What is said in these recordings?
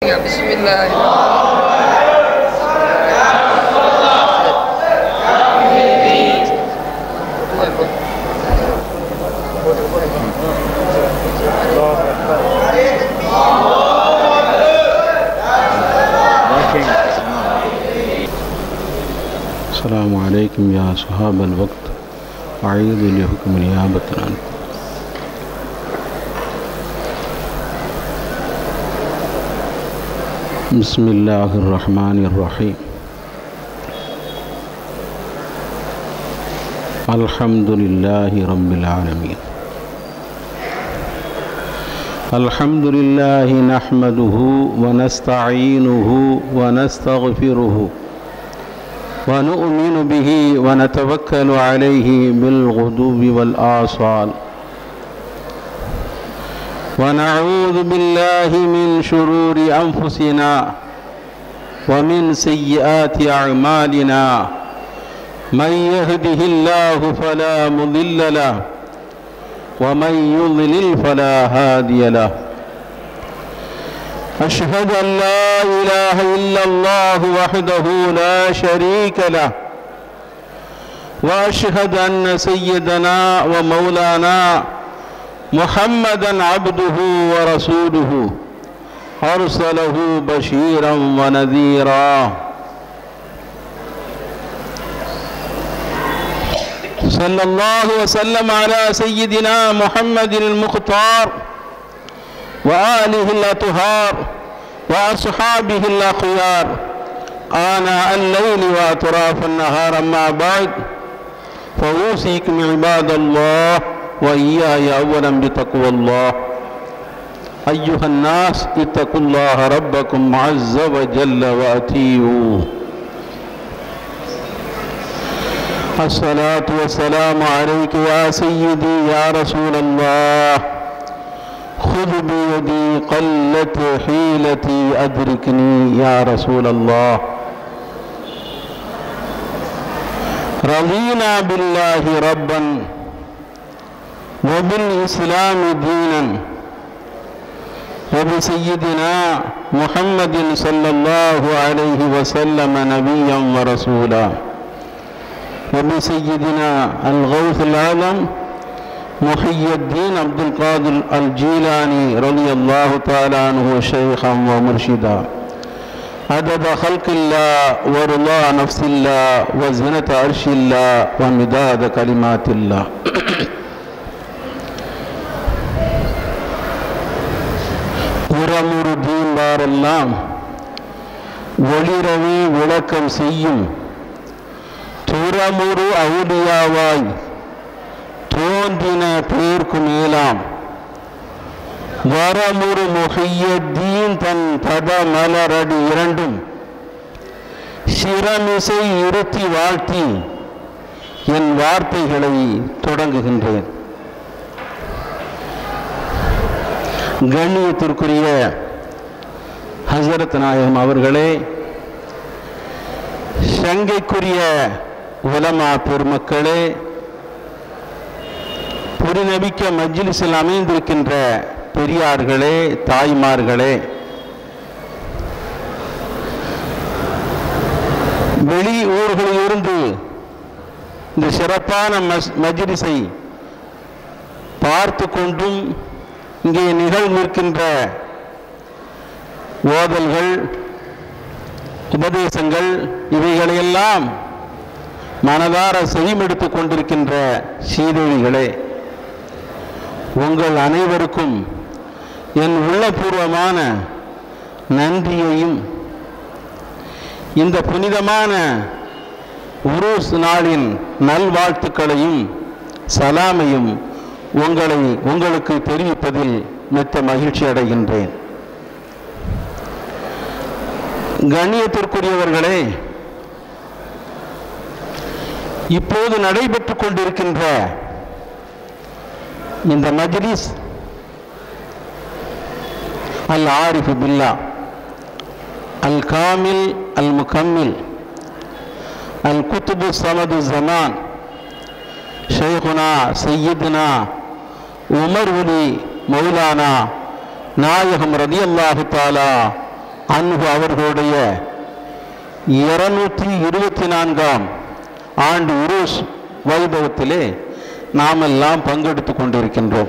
بسم الله السلام عليكم يا صحاب الوقت أعيد لحكم نيابة عنكم بسم الله الرحمن الرحيم الحمد لله رب العالمين الحمد لله نحمده ونستعينه ونستغفره ونؤمن به ونتوكل عليه بالغدو والآصال ونعوذ بالله من شرور أنفسنا ومن سيئات أعمالنا من يهده الله فلا مضل له ومن يضلل فلا هادي له أشهد أن لا إله إلا الله وحده لا شريك له وأشهد أن سيدنا ومولانا محمدا عبده ورسوله أرسله بشيرا ونذيرا صلى الله وسلم على سيدنا محمد المختار وآله الأطهار وأصحابه الأخيار آناء الليل وأطراف النهار أما بعد فأوصيكم عباد الله وإياي أولا بتقوى الله أيها الناس اتقوا الله ربكم عز وجل وأتيوه الصلاة والسلام عليك يا سيدي يا رسول الله خذ بيدي قلت حيلتي أدركني يا رسول الله رضينا بالله ربا وبالإسلام دينا وبسيدنا محمد صلى الله عليه وسلم نبيا ورسولا وبسيدنا الغوث العظم محي الدين عبد القادر الجيلاني رضي الله تعالى عنه شيخا ومرشدا عدد خلق الله ورضا نفس الله وزنة عرش الله ومداد كلمات الله உரமுறு தீம்பாரெல்லாம் ஒளிரவி விளக்கம் செய்யும் துறமுறு அவுடியாவாய் தோன்றின பேர்க்கு மேலாம் வரமுறு முகையத்தீன் தன் பத மலரடி இரண்டும் சிரமிசை இருத்தி வாழ்த்தி என் வார்த்தைகளை தொடங்குகின்றேன் கண்ணியத்திற்குரிய ஹசரத் நாயகம் அவர்களே சங்கைக்குரிய உலமா பெருமக்களே புரிநபிக்க மஜ்லிஸில் அமைந்திருக்கின்ற பெரியார்களே தாய்மார்களே வெளி ஊர்களிலிருந்து இந்த சிறப்பான மஸ் மஜ்லிஸை பார்த்து கொண்டும் இங்கே நிகழ்ந்திருக்கின்ற ஓதல்கள் உபதேசங்கள் இவைகளையெல்லாம் மனதார செவிமெடுத்து கொண்டிருக்கின்ற சீதேவிகளே உங்கள் அனைவருக்கும் என் உள்ளபூர்வமான நன்றியையும் இந்த புனிதமான உருஸ் நாளின் நல்வாழ்த்துக்களையும் சலாமையும் உங்களை உங்களுக்கு தெரிவிப்பதில் மெத்த மகிழ்ச்சி அடைகின்றேன் கண்ணியத்திற்குரியவர்களே இப்போது நடைபெற்றுக் கொண்டிருக்கின்ற இந்த மஜ்லிஸ் அல் ஆரிஃபு பில்லா அல் காமில் அல் முகம்மில் அல் குத்துபு சமது ஜமான் ஷேகுனா சையீதுனா உமர் ஒலி மௌலானா நாயகம் ரதியல்லாஹு தாலா அன்பு அவர்களுடைய இருநூற்றி இருபத்தி நான்காம் ஆண்டு உருஸ் வைபவத்திலே நாம் எல்லாம் பங்கெடுத்துக் கொண்டிருக்கின்றோம்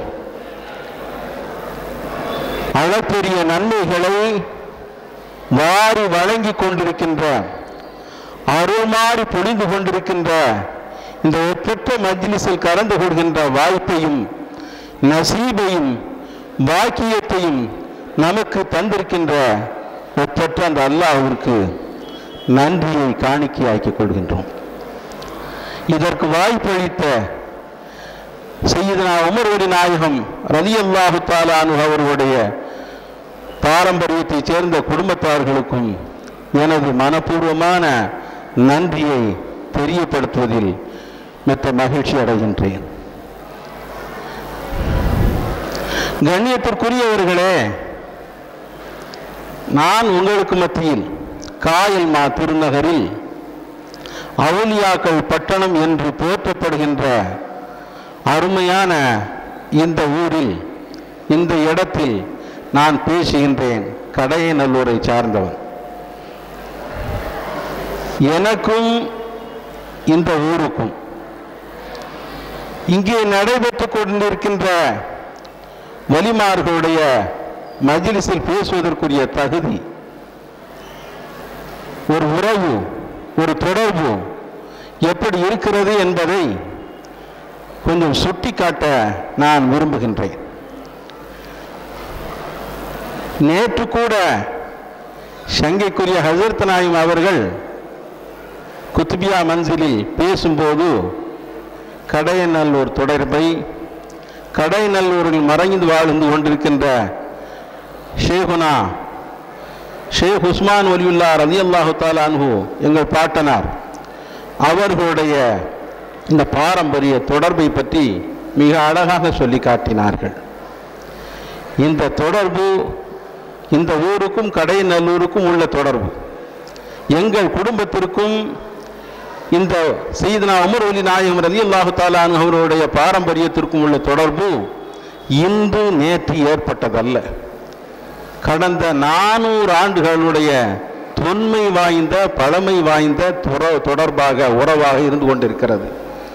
அளப்பெரிய நன்மைகளை வாரி வழங்கி கொண்டிருக்கின்ற அருள்மாறி பொழிந்து கொண்டிருக்கின்ற இந்த ஒப்பற்ற மஜ்லிஸில் கலந்து கொள்கின்ற வாய்ப்பையும் நசீபையும் பாக்கியத்தையும் நமக்கு தந்திருக்கின்ற ஒப்பற்ற அந்த அல்லாஹ்விற்கு நன்றியை காணிக்கையாக்கிக் கொள்கின்றோம் இதற்கு வாய்ப்பளித்த செய்தனா உமர்வரி நாயகம் ரலியல்லாஹு தாலானு அவர்களுடைய பாரம்பரியத்தைச் சேர்ந்த குடும்பத்தார்களுக்கும் எனது மனப்பூர்வமான நன்றியை தெரியப்படுத்துவதில் மிக்க மகிழ்ச்சி அடைகின்றேன் கண்ணியத்திற்குரியவர்களே நான் உங்களுக்கு மத்தியில் காயல் மா திருநகரில் அவுலியாக்கள் பட்டணம் என்று போற்றப்படுகின்ற அருமையான இந்த ஊரில் இந்த இடத்தில் நான் பேசுகின்றேன் கடையநல்லூரை சார்ந்தவன் எனக்கும் இந்த ஊருக்கும் இங்கே நடைபெற்றுக் கொண்டிருக்கின்ற வலிமார்களுடைய மஜ்லிஸில் பேசுவதற்குரிய தகுதி ஒரு உறவு ஒரு தொடர்பு எப்படி இருக்கிறது என்பதை கொஞ்சம் சுட்டிக்காட்ட நான் விரும்புகின்றேன் நேற்று கூட சங்கைக்குரிய ஹசரத் நாயும் அவர்கள் குத்துபியா மன்சிலில் பேசும்போது கடையநல்லூர் தொடர்பை கடைநல்லூரில் மறைந்து வாழ்ந்து கொண்டிருக்கின்ற ஷேகுனா ஷேக் உஸ்மான் ஒலியுல்லா ரதி அல்லாஹு தாலான்ஹு எங்கள் பாட்டனார் அவர்களுடைய இந்த பாரம்பரிய தொடர்பை பற்றி மிக அழகாக சொல்லி காட்டினார்கள் இந்த தொடர்பு இந்த ஊருக்கும் கடைநல்லூருக்கும் உள்ள தொடர்பு எங்கள் குடும்பத்திற்கும் இந்த செய்தனா உமர் ஒலி நாயகம் ரலி அல்லாஹு தாலான் அவருடைய பாரம்பரியத்திற்கும் உள்ள தொடர்பு இன்று நேற்று ஏற்பட்டதல்ல கடந்த நானூறு ஆண்டுகளுடைய தொன்மை வாய்ந்த பழமை வாய்ந்த துற- தொடர்பாக உறவாக இருந்து கொண்டிருக்கிறது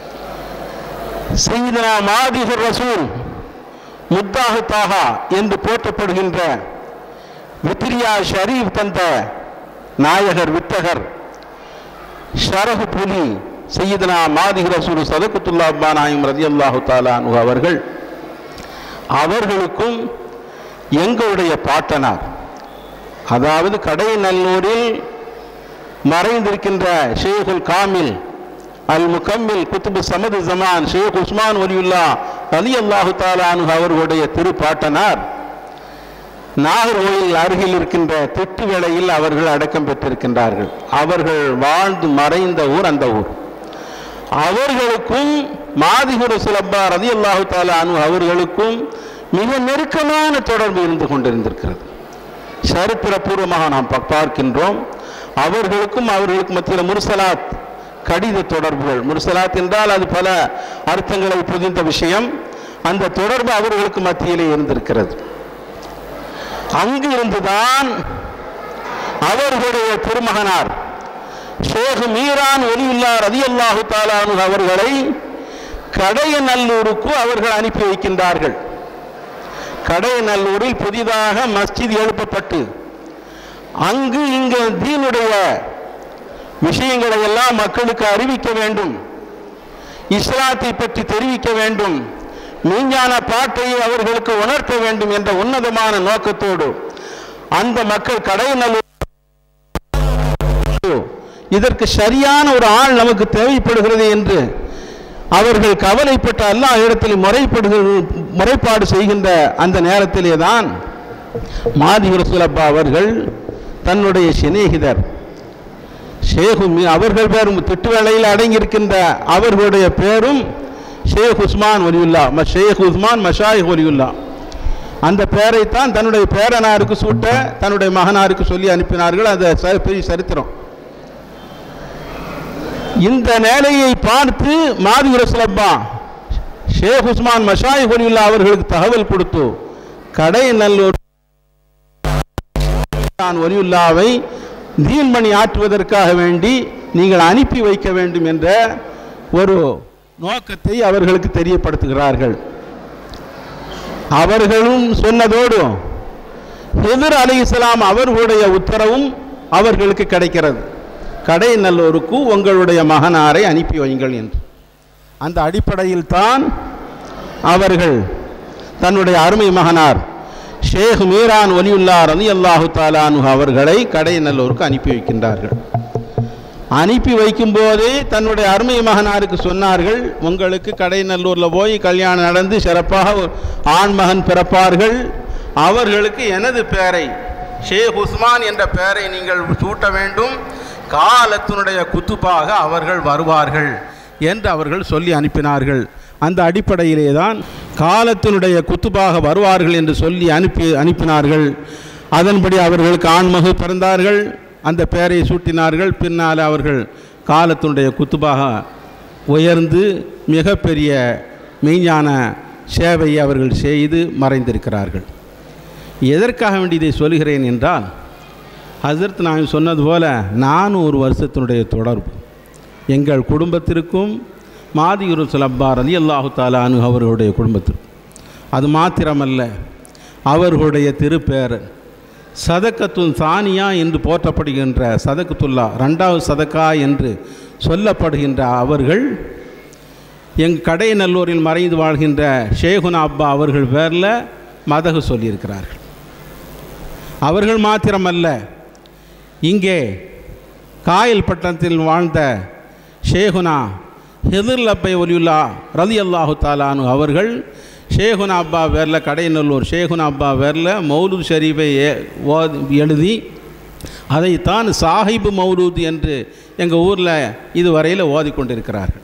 செய்தனா மாதிகர் ரசூல் முத்தாக தாகா என்று போற்றப்படுகின்ற வித்ரியா ஷரீப் தந்த நாயகர் வித்தகர் ஷரஹு புலி சையீதனா மாதிக ரசூல் சதகுத்துல்லா அப்பா நாயம் ரதி அல்லாஹு தாலானு அவர்கள் அவர்களுக்கும் எங்களுடைய பாட்டனார் அதாவது கடைநல்லூரில் மறைந்திருக்கின்ற ஷேகுல் காமில் அல் முகம்மில் குத்துபு சமது ஜமான் ஷேக் உஸ்மான் ஒலியுல்லா அலி அல்லாஹு தாலானு அவர்களுடைய திருப்பாட்டனார் நாகர்கோயில் அருகில் இருக்கின்ற திட்டு வேளையில் அவர்கள் அடக்கம் பெற்றிருக்கின்றார்கள் அவர்கள் வாழ்ந்து மறைந்த ஊர் அந்த ஊர் அவர்களுக்கும் மாதிகுர சுலப்பா ரதி அல்லாஹு தாலானு அவர்களுக்கும் மிக நெருக்கமான தொடர்பு இருந்து கொண்டிருந்திருக்கிறது சரித்திரபூர்வமாக நாம் பா- பார்க்கின்றோம் அவர்களுக்கும் அவர்களுக்கு மத்தியில் முர்சலாத் கடித தொடர்புகள் முர்சலாத் என்றால் அது பல அர்த்தங்களை புதிந்த விஷயம் அந்த தொடர்பு அவர்களுக்கு மத்தியிலே இருந்திருக்கிறது அங்கு இருந்துதான் அவர்களுடைய திருமகனார் ஷேக் மீரான் ஒலியுல்லா ரதியல்லாஹு தாலானு அவர்களை கடையநல்லூருக்கு அவர்கள் அனுப்பி வைக்கின்றார்கள் கடையநல்லூரில் புதிதாக மஸ்ஜித் எழுப்பப்பட்டு அங்கு இங்கு தீனுடைய விஷயங்களை எல்லாம் மக்களுக்கு அறிவிக்க வேண்டும் இஸ்லாத்தை பற்றி தெரிவிக்க வேண்டும் மெய்ஞான பாட்டை அவர்களுக்கு உணர்த்த வேண்டும் என்ற உன்னதமான நோக்கத்தோடு அந்த மக்கள் கடைநல்லூர் இதற்கு சரியான ஒரு ஆள் நமக்கு தேவைப்படுகிறது என்று அவர்கள் கவலைப்பட்ட எல்லா இடத்திலும் முறைப்படுகிற முறைப்பாடு செய்கின்ற அந்த நேரத்திலே தான் மாதிகுர சுலப்பா அவர்கள் தன்னுடைய சிநேகிதர் ஷேகு மி- அவர்கள் பேரும் திட்டுவேளையில் அடங்கியிருக்கின்ற அவர்களுடைய பேரும் ஷேக் உஸ்மான் ஒலியுல்லா ம ஷேக் உஸ்மான் மஷாய் ஒலியுல்லா அந்த பெயரைத்தான் தன்னுடைய பேரனாருக்கு சூட்ட தன்னுடைய மகனாருக்கு சொல்லி அனுப்பினார்கள் அது ச- பெரிய சரித்திரம் இந்த நிலையை பார்த்து மாதிகுர சுலப்பா ஷேக் உஸ்மான் மஷாய் ஒலியுல்லா அவர்களுக்கு தகவல் கொடுத்து கடை நல்லூர் நான் ஒலியுல்லாவை தீன்மணி ஆற்றுவதற்காக வேண்டி நீங்கள் அனுப்பி வைக்க வேண்டும் என்ற ஒரு நோக்கத்தை அவர்களுக்கு தெரியப்படுத்துகிறார்கள் அவர்களும் சொன்னதோடு ஹிதர் அலி இஸ்லாம் அவர்களுடைய உத்தரவும் அவர்களுக்கு கிடைக்கிறது கடைநல்லூருக்கு உங்களுடைய மகனாரை அனுப்பி வையுங்கள் என்று அந்த அடிப்படையில் தான் அவர்கள் தன்னுடைய அருமை மகனார் ஷேக் மீரான் ஒலியுல்லா ரலி அல்லாஹு தாலானு அவர்களை கடைநல்லூருக்கு அனுப்பி வைக்கின்றார்கள் அனுப்பி வைக்கும்போதே தன்னுடைய அருமை மகனாருக்கு சொன்னார்கள் உங்களுக்கு கடைநல்லூரில் போய் கல்யாணம் நடந்து சிறப்பாக ஒரு ஆண் மகன் பிறப்பார்கள் அவர்களுக்கு எனது பெயரை ஷேக் உஸ்மான் என்ற பெயரை நீங்கள் சூட்ட வேண்டும் காலத்தினுடைய குத்துப்பாக அவர்கள் வருவார்கள் என்று அவர்கள் சொல்லி அனுப்பினார்கள் அந்த அடிப்படையிலே தான் காலத்தினுடைய குத்துபாக வருவார்கள் என்று சொல்லி அனுப்பி அனுப்பினார்கள் அதன்படி அவர்களுக்கு ஆண்மகு பிறந்தார்கள் அந்த பெயரை சூட்டினார்கள் பின்னால் அவர்கள் காலத்தினுடைய குத்துபாக உயர்ந்து மிகப்பெரிய மெய்ஞான சேவையை அவர்கள் செய்து மறைந்திருக்கிறார்கள் எதற்காக வேண்டி இதை சொல்கிறேன் என்றால் ஹசரத் நான் சொன்னது போல நானூறு வருஷத்தினுடைய தொடர்பு எங்கள் குடும்பத்திற்கும் மாதியுரு சுலப்பார் அலி அல்லாஹு தாலானு அவர்களுடைய குடும்பத்திற்கு அது மாத்திரமல்ல அவர்களுடைய திருப்பேரன் சதக்கத்துன் சானியா என்று போற்றப்படுகின்ற சதக்கத்துல்லா ரெண்டாவது சதக்கா என்று சொல்லப்படுகின்ற அவர்கள் எங் கடைநல்லூரில் மறைந்து வாழ்கின்ற ஷேகுனா அப்பா அவர்கள் பேரில் மதகு சொல்லியிருக்கிறார்கள் அவர்கள் மாத்திரமல்ல இங்கே காயல் பட்டணத்தில் வாழ்ந்த ஷேகுனா ஹெதிர் லப்பை ஒலியுல்லா ரலி அல்லாஹு தாலானு அவர்கள் ஷேகுனா அப்பா பேரில் கடைநல்லூர் ஷேகுனா அப்பா பேரில் மௌலூத் ஷரீஃபை ஏ- ஓதி எழுதி அதைத்தான் சாஹிபு மௌலூத் என்று எங்கள் ஊரில் இதுவரையில் ஓதிக்கொண்டிருக்கிறார்கள்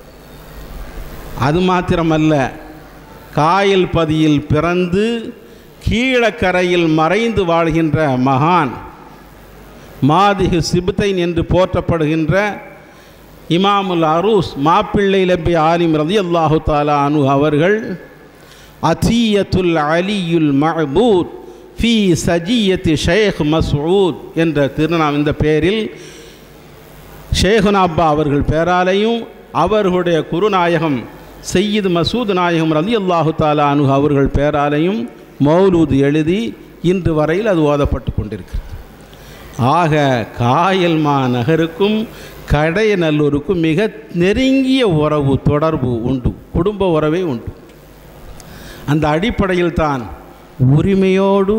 அது மாத்திரமல்ல காயல் பதியில் பிறந்து கீழக்கரையில் மறைந்து வாழ்கின்ற மகான் மாதிகு சிபுத்தைன் என்று போற்றப்படுகின்ற இமாமுல் அரூஸ் மாப்பிள்ளை லப்பி ஆலிம் ரதி அல்லாஹு தாலா அனு அவர்கள் அத்தீயத்துல் அலியுல் மஹபூத் ஃபி சஜியத்து ஷேக் மஸ்ஊத் என்ற திருநாம் இந்த பெயரில் ஷேகுனாப்பா அவர்கள் பேராலையும் அவர்களுடைய குருநாயகம் செய்யிது மசூத் நாயகம் ரதி அல்லாஹு தாலா அனு அவர்கள் பேராலையும் மௌலூத் எழுதி இன்று வரையில் அது ஓதப்பட்டு கொண்டிருக்கிறது ஆக காயல்மா நகருக்கும் கடையநல்லூருக்கும் மிக நெருங்கிய உறவு தொடர்பு உண்டு குடும்ப உறவே உண்டு அந்த அடிப்படையில் தான் உரிமையோடு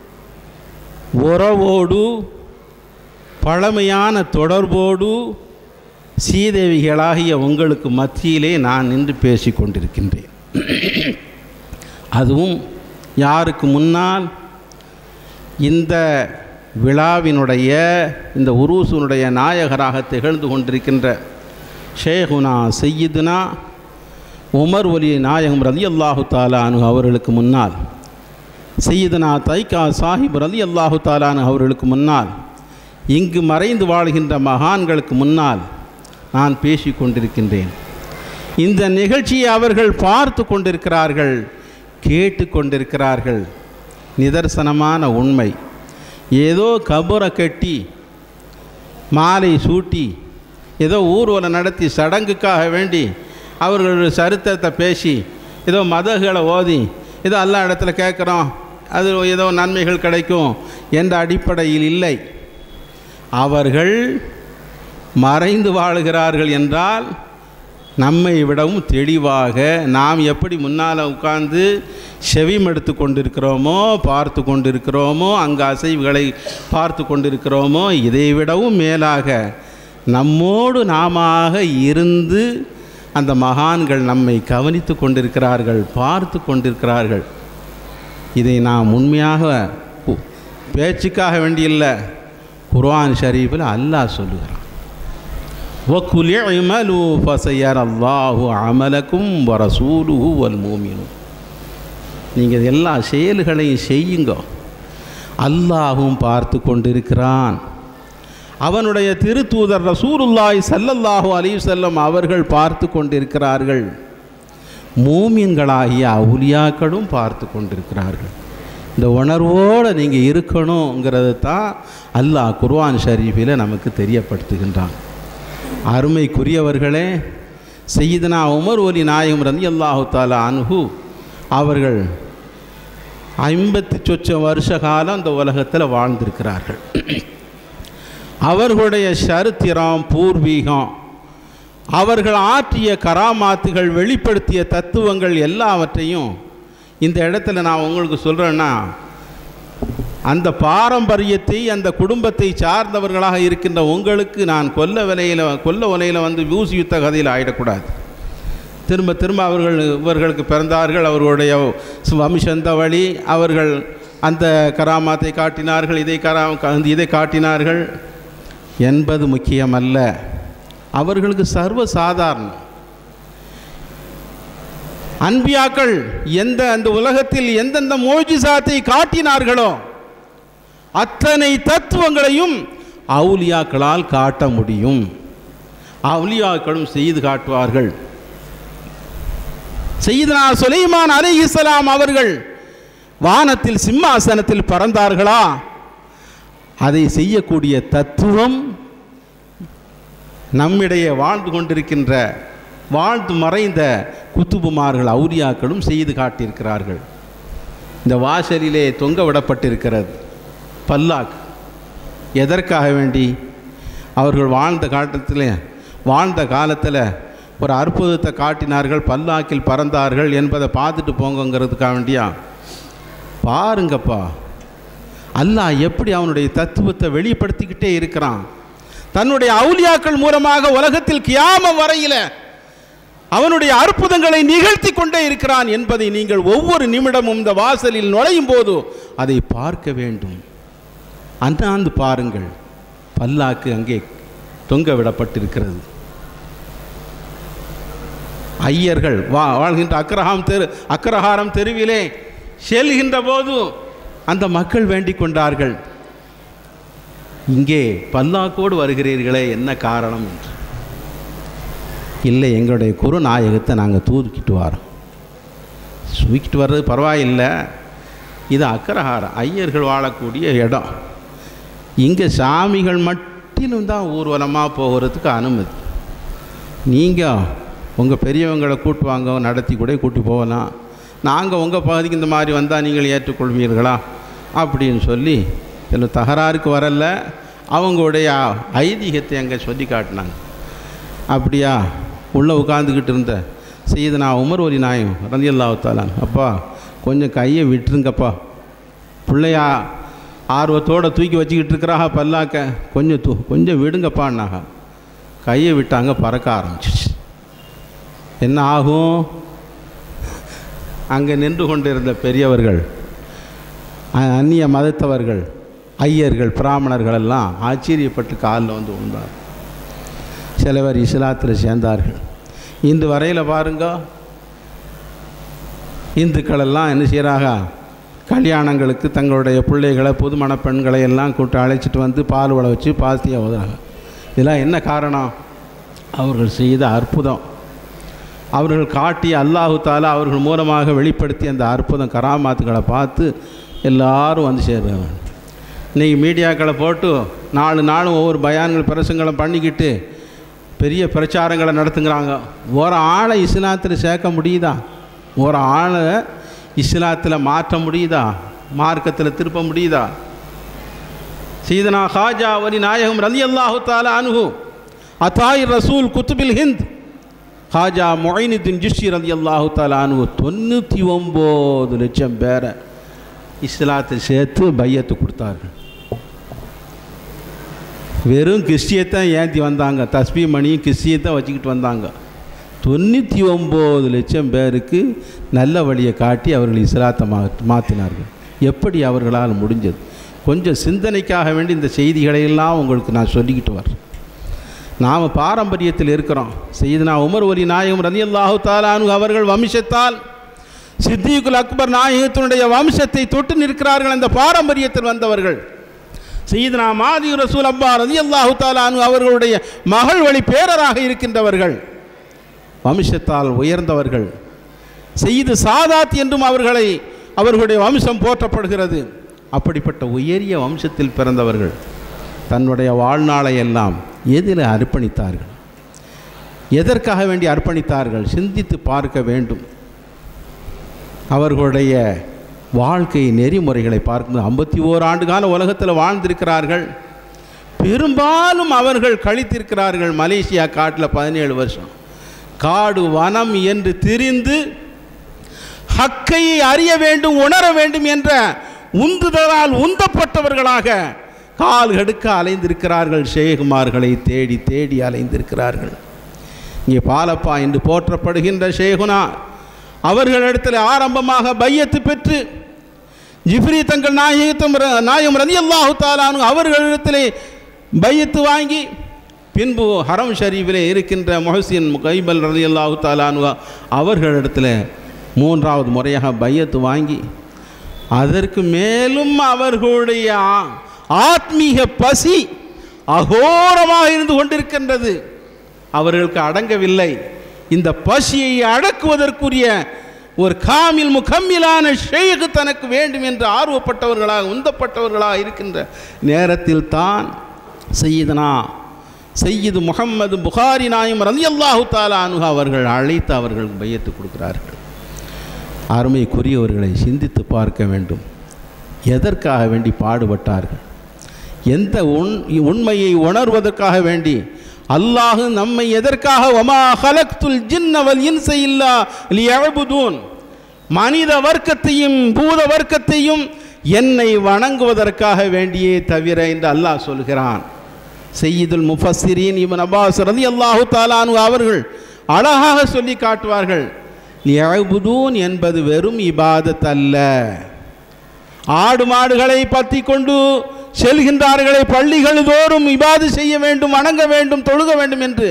உறவோடு பழமையான தொடர்போடு சீதேவிகளாகிய உங்களுக்கு மத்தியிலே நான் நின்று பேசி கொண்டிருக்கின்றேன் அதுவும் யாருக்கு முன்னால் இந்த விழாவினுடைய இந்த உருசுனுடைய நாயகராக திகழ்ந்து கொண்டிருக்கின்ற ஷேகுனா செய்யுதுனா உமர் ஒலி நாயகம் ரதி அல்லாஹு தாலானு அவர்களுக்கு முன்னால் செய்யுதுனா தைக்கா சாஹிப் ரதி அல்லாஹு தாலானு அவர்களுக்கு முன்னால் இங்கு மறைந்து வாழ்கின்ற மகான்களுக்கு முன்னால் நான் பேசி கொண்டிருக்கின்றேன் இந்த நிகழ்ச்சியை அவர்கள் பார்த்து கொண்டிருக்கிறார்கள் கேட்டு கொண்டிருக்கிறார்கள் நிதர்சனமான உண்மை ஏதோ கபரை கட்டி மாலை சூட்டி ஏதோ ஊர்வலம் நடத்தி சடங்குக்காக வேண்டி அவர்களுடைய சரித்திரத்தை பேசி ஏதோ மதகளை ஓதி ஏதோ எல்லா இடத்துல கேட்குறோம் அது ஏதோ நன்மைகள் கிடைக்கும் என்ற அடிப்படையில் இல்லை அவர்கள் மறைந்து வாழுகிறார்கள் என்றால் நம்மை விடவும் தெளிவாக நாம் எப்படி முன்னால் உட்கார்ந்து செவிமெடுத்து கொண்டிருக்கிறோமோ பார்த்து கொண்டிருக்கிறோமோ அங்கு அசைவுகளை பார்த்து கொண்டிருக்கிறோமோ இதை விடவும் மேலாக நம்மோடு நாமாக இருந்து அந்த மகான்கள் நம்மை கவனித்து கொண்டிருக்கிறார்கள் பார்த்து கொண்டிருக்கிறார்கள் இதை நாம் உண்மையாக கு- பேச்சுக்காக வேண்டியில்லை குர்ஆன் ஷரீஃபில் அல்லாஹ் சொல்லுகிறான் وَقُلِ اعْمَلُوا فَسَيَرَى اللَّهُ عَمَلَكُمْ وَرَسُولُهُ وَالْمُؤْمِنُونَ நீங்கள் எல்லா செயல்களையும் செய்யுங்க அல்லாஹும் பார்த்து கொண்டிருக்கிறான் அவனுடைய திருத்தூதர் ரசூலுல்லாஹி ஸல்லல்லாஹு அலைஹி வஸல்லம் அவர்கள் பார்த்து கொண்டிருக்கிறார்கள் மூமின்களாகிய அவுலியாக்களும் பார்த்து கொண்டிருக்கிறார்கள் இந்த உணர்வோடு நீங்கள் இருக்கணுங்கிறது தான் அல்லாஹ் குர்ஆன் ஷரீஃபில் நமக்கு தெரியப்படுத்துகின்றான் அருமைக்குரியவர்களே செய்தனா உமர் ஒலி நாயகம் ரதி அல்லாஹு தாலா அன்ஹு அவர்கள் ஐம்பத்தி சொச்சம் வருஷ காலம் இந்த உலகத்தில் வாழ்ந்திருக்கிறார்கள் அவர்களுடைய சரித்திரம் பூர்வீகம் அவர்கள் ஆற்றிய கராமாத்துகள் வெளிப்படுத்திய தத்துவங்கள் எல்லாவற்றையும் இந்த இடத்துல நான் உங்களுக்கு சொல்கிறேன்னா அந்த பாரம்பரியத்தை அந்த குடும்பத்தை சார்ந்தவர்களாக இருக்கின்ற உங்களுக்கு நான் கொல்ல விலையில் கொல்ல உலையில் வந்து வியூசி யுத்த கதையில் ஆகிடக்கூடாது திரும்ப திரும்ப அவர்கள் இவர்களுக்கு பிறந்தார்கள் அவர்களுடைய வம்சந்த வழி அவர்கள் அந்த கராமாத்தை காட்டினார்கள் இதை கரா இதை காட்டினார்கள் என்பது முக்கியமல்ல அவர்களுக்கு சர்வ சாதாரணம் அன்பியாக்கள் எந்த அந்த உலகத்தில் எந்தெந்த மோஜிசாத்தை காட்டினார்களோ அத்தனை தத்துவங்களையும் அவுலியாக்களால் காட்ட முடியும் அவுலியாக்களும் செய்து காட்டுவார்கள் செய்தனா சுலைமான் அலி இஸ்லாம் அவர்கள் வானத்தில் சிம்மாசனத்தில் பறந்தார்களா அதை செய்யக்கூடிய தத்துவம் நம்மிடையே வாழ்ந்து கொண்டிருக்கின்ற வாழ்ந்து மறைந்த குத்துபுமார்கள் அவுரியாக்களும் செய்து காட்டியிருக்கிறார்கள் இந்த வாசலிலே தொங்க விடப்பட்டிருக்கிறது பல்லாக் எதற்காக வேண்டி அவர்கள் வாழ்ந்த காலத்தில் வாழ்ந்த காலத்தில் ஒரு அற்புதத்தை காட்டினார்கள் பல்லாக்கில் பறந்தார்கள் என்பதை பார்த்துட்டு போங்கங்கிறதுக்காக வேண்டியா பாருங்கப்பா அல்லாஹ் எப்படி அவனுடைய தத்துவத்தை வெளிப்படுத்திக்கிட்டே இருக்கிறான் தன்னுடைய அவுலியாக்கள் மூலமாக உலகத்தில் கியாம வரையில் அவனுடைய அற்புதங்களை நிகழ்த்தி கொண்டே இருக்கிறான் என்பதை நீங்கள் ஒவ்வொரு நிமிடமும் இந்த வாசலில் நுழையும் போது அதை பார்க்க வேண்டும் அண்ணாந்து பாருங்கள் பல்லாக்கு அங்கே தொங்க விடப்பட்டிருக்கிறது ஐயர்கள் வா வாழ்கின்ற அக்ரஹாம் தெரு அக்ரஹாரம் தெருவிலே செல்கின்ற போது அந்த மக்கள் வேண்டிக் கொண்டார்கள் இங்கே பல்லாக்கோடு வருகிறீர்களே என்ன காரணம் என்று இல்லை எங்களுடைய குருநாயகத்தை நாங்கள் தூக்கிட்டு வரோம் தூக்கிட்டு வர்றது பரவாயில்லை இது அக்கரஹாரம் ஐயர்கள் வாழக்கூடிய இடம் இங்கே சாமிகள் மட்டிலும் தான் ஊர்வலமாக போகிறதுக்கு அனுமதி நீங்கள் உங்கள் பெரியவங்களை கூட்டு வாங்க நடத்தி கூட கூட்டி போகலாம் நாங்கள் உங்கள் பகுதிக்கு இந்த மாதிரி வந்தால் நீங்கள் ஏற்றுக்கொள்வீர்களா அப்படின்னு சொல்லி இதில் தகராறுக்கு வரல அவங்களுடைய ஐதீகத்தை அங்கே சொல்லி காட்டினாங்க அப்படியா உள்ளே உட்காந்துக்கிட்டு இருந்த செய்து உமர் ஒலி நாயம் ரந்தி அல்லாத்தாலான் அப்பா கொஞ்சம் கையை விட்டுருங்கப்பா பிள்ளையா ஆர்வத்தோடு தூக்கி வச்சுக்கிட்டு இருக்கிறாக பல்லாக்க கொஞ்சம் தூ கொஞ்சம் விடுங்கப்பான்னாக கையை விட்டாங்க பறக்க ஆரம்பிச்சிச்சு என்ன ஆகும் அங்கே நின்று கொண்டிருந்த பெரியவர்கள் அ- அந்நிய மதத்தவர்கள் ஐயர்கள் பிராமணர்கள் எல்லாம் ஆச்சரியப்பட்டு காலில் வந்து விழுந்தார் சில பேர் இஸ்லாத்தில் சேர்ந்தார்கள் இன்று வரையில் பாருங்க இந்துக்கள் எல்லாம் என்ன செய்கிறாங்க கல்யாணங்களுக்கு தங்களுடைய பிள்ளைகளை புதுமண பெண்களை எல்லாம் கூட்டு அழைச்சிட்டு வந்து பால் உழ வச்சு பாசியாக ஓதுறாங்க இதெல்லாம் என்ன காரணம் அவர்கள் செய்த அற்புதம் அவர்கள் காட்டிய அல்லாஹு தாலா அவர்கள் மூலமாக வெளிப்படுத்திய அந்த அற்புதம் கராமாத்துகளை பார்த்து எல்லாரும் வந்து சேர்றாங்க இன்றைக்கி மீடியாக்களை போட்டு நாலு நாளும் ஒவ்வொரு பயான்கள் பிரசங்களை பண்ணிக்கிட்டு பெரிய பிரச்சாரங்களை நடத்துங்கிறாங்க ஒரு ஆளை இஸ்லாத்தில் சேர்க்க முடியுதா ஒரு ஆளை இஸ்லாத்தில் மாற்ற முடியுதா மார்க்கத்தில் திருப்ப முடியுதா சீதனா ஹாஜா வலி நாயகம் ரலி அல்லாஹு தாலா அனுகு அத்தாய் ரசூல் குத்துபில் ஹிந்த் ஹாஜா மொயினுদ্দিন ஜிஷி ரலி அல்லாஹு தாலா அனுகு தொண்ணூற்றி ஒம்பது லட்சம் பேரை இஸ்லாத்தை சேர்த்து பையத்து கொடுத்தார்கள் வெறும் கிறிஸ்டியத்தை ஏற்றி வந்தாங்க தஸ்பி மணியும் கிறிஸ்டியத்தை வச்சுக்கிட்டு வந்தாங்க தொண்ணூற்றி ஒம்பது லட்சம் பேருக்கு நல்ல வழியை காட்டி அவர்கள் இஸ்லாத்தை மா மாற்றினார்கள் எப்படி அவர்களால் முடிஞ்சது கொஞ்சம் சிந்தனைக்காக வேண்டி இந்த செய்திகளை எல்லாம் உங்களுக்கு நான் சொல்லிக்கிட்டு வரேன் நாம் பாரம்பரியத்தில் இருக்கிறோம் செய்தனா உமர் ஒலி நாயகம் ரதி அல்லாஹு தாலானு அவர்கள் வம்சத்தால் சித்திகுல் அக்பர் நாயகத்தினுடைய வம்சத்தை தொட்டு நிற்கிறார்கள் அந்த பாரம்பரியத்தில் வந்தவர்கள் செய்தனா மாதி ரசூல் அப்பா ரதி அல்லாஹு தாலானு அவர்களுடைய மகள் வழி பேரராக இருக்கின்றவர்கள் வம்சத்தால் உயர்ந்தவர்கள் செய்து சாதாத் என்றும் அவர்களை அவர்களுடைய வம்சம் போற்றப்படுகிறது அப்படிப்பட்ட உயரிய வம்சத்தில் பிறந்தவர்கள் தன்னுடைய வாழ்நாளை எல்லாம் எதில் அர்ப்பணித்தார்கள் எதற்காக வேண்டி அர்ப்பணித்தார்கள் சிந்தித்து பார்க்க வேண்டும் அவர்களுடைய வாழ்க்கை நெறிமுறைகளை பார்க்கும்போது ஐம்பத்தி ஓர் ஆண்டு கால உலகத்தில் வாழ்ந்திருக்கிறார்கள் பெரும்பாலும் அவர்கள் கழித்திருக்கிறார்கள் மலேசியா காட்டில் பதினேழு வருஷம் காடு வனம் என்று திரிந்து ஹக்கை அறிய வேண்டும் உணர வேண்டும் என்ற உந்துதலால் உந்தப்பட்டவர்களாக கால் கடுக்க அலைந்திருக்கிறார்கள் ஷேகுமார்களை தேடி தேடி அலைந்திருக்கிறார்கள் இங்கே பாலப்பா என்று போற்றப்படுகின்ற ஷேகுனா அவர்களிடத்தில் ஆரம்பமாக பையத்து பெற்று ஜிப்ரி தங்கள் நாயகத்தும் நாயம் ரதி அல்லாஹு தாலானு அவர்களிடத்திலே பையத்து வாங்கி பின்பு ஹரம் ஷரீஃபிலே இருக்கின்ற மொஹசின் கைபல் ரதி அல்லாஹு தாலானு அவர்களிடத்தில் மூன்றாவது முறையாக பையத்து வாங்கி அதற்கு மேலும் அவர்களுடைய ஆ- ஆத்மீக பசி அகோரமாக இருந்து கொண்டிருக்கின்றது அவர்களுக்கு அடங்கவில்லை இந்த பசியை அடக்குவதற்குரிய ஒரு காமில் முகம்மிலான ஷேகு தனக்கு வேண்டும் என்று ஆர்வப்பட்டவர்களாக உந்தப்பட்டவர்களாக இருக்கின்ற நேரத்தில் தான் செய்யுதனா செய்யுது முகம்மது புகாரி நாயம் ரலி அல்லாஹு தாலா அனுகா அவர்கள் அழைத்து அவர்கள் பையத்து கொடுக்கிறார்கள் அருமைக்குரியவர்களை சிந்தித்து பார்க்க வேண்டும் எதற்காக வேண்டி பாடுபட்டார்கள் எந்த உண் உண்மையை உணர்வதற்காக வேண்டி அல்லாஹ் நம்மை எதற்காக வமா ஹலக்துல் ஜின்னவல் இன்ச இல்லா லியஅபுதூன் மனித வர்க்கத்தையும் பூத வர்க்கத்தையும் என்னை வணங்குவதற்காக வேண்டியே தவிர என்று அல்லாஹ் சொல்கிறான் செய்யுதுல் முஃபஸ்ஸிரீன் இவன் அப்பாஸ் ரதி அல்லாஹு தாலானு அவர்கள் அழகாக சொல்லி காட்டுவார்கள் லியஅபுதூன் என்பது வெறும் இபாதத் அல்ல ஆடு மாடுகளை பற்றி கொண்டு செல்கின்றார்களே பள்ளிகள் தோறும் இபாது செய்ய வேண்டும் வணங்க வேண்டும் தொழுக வேண்டும் என்று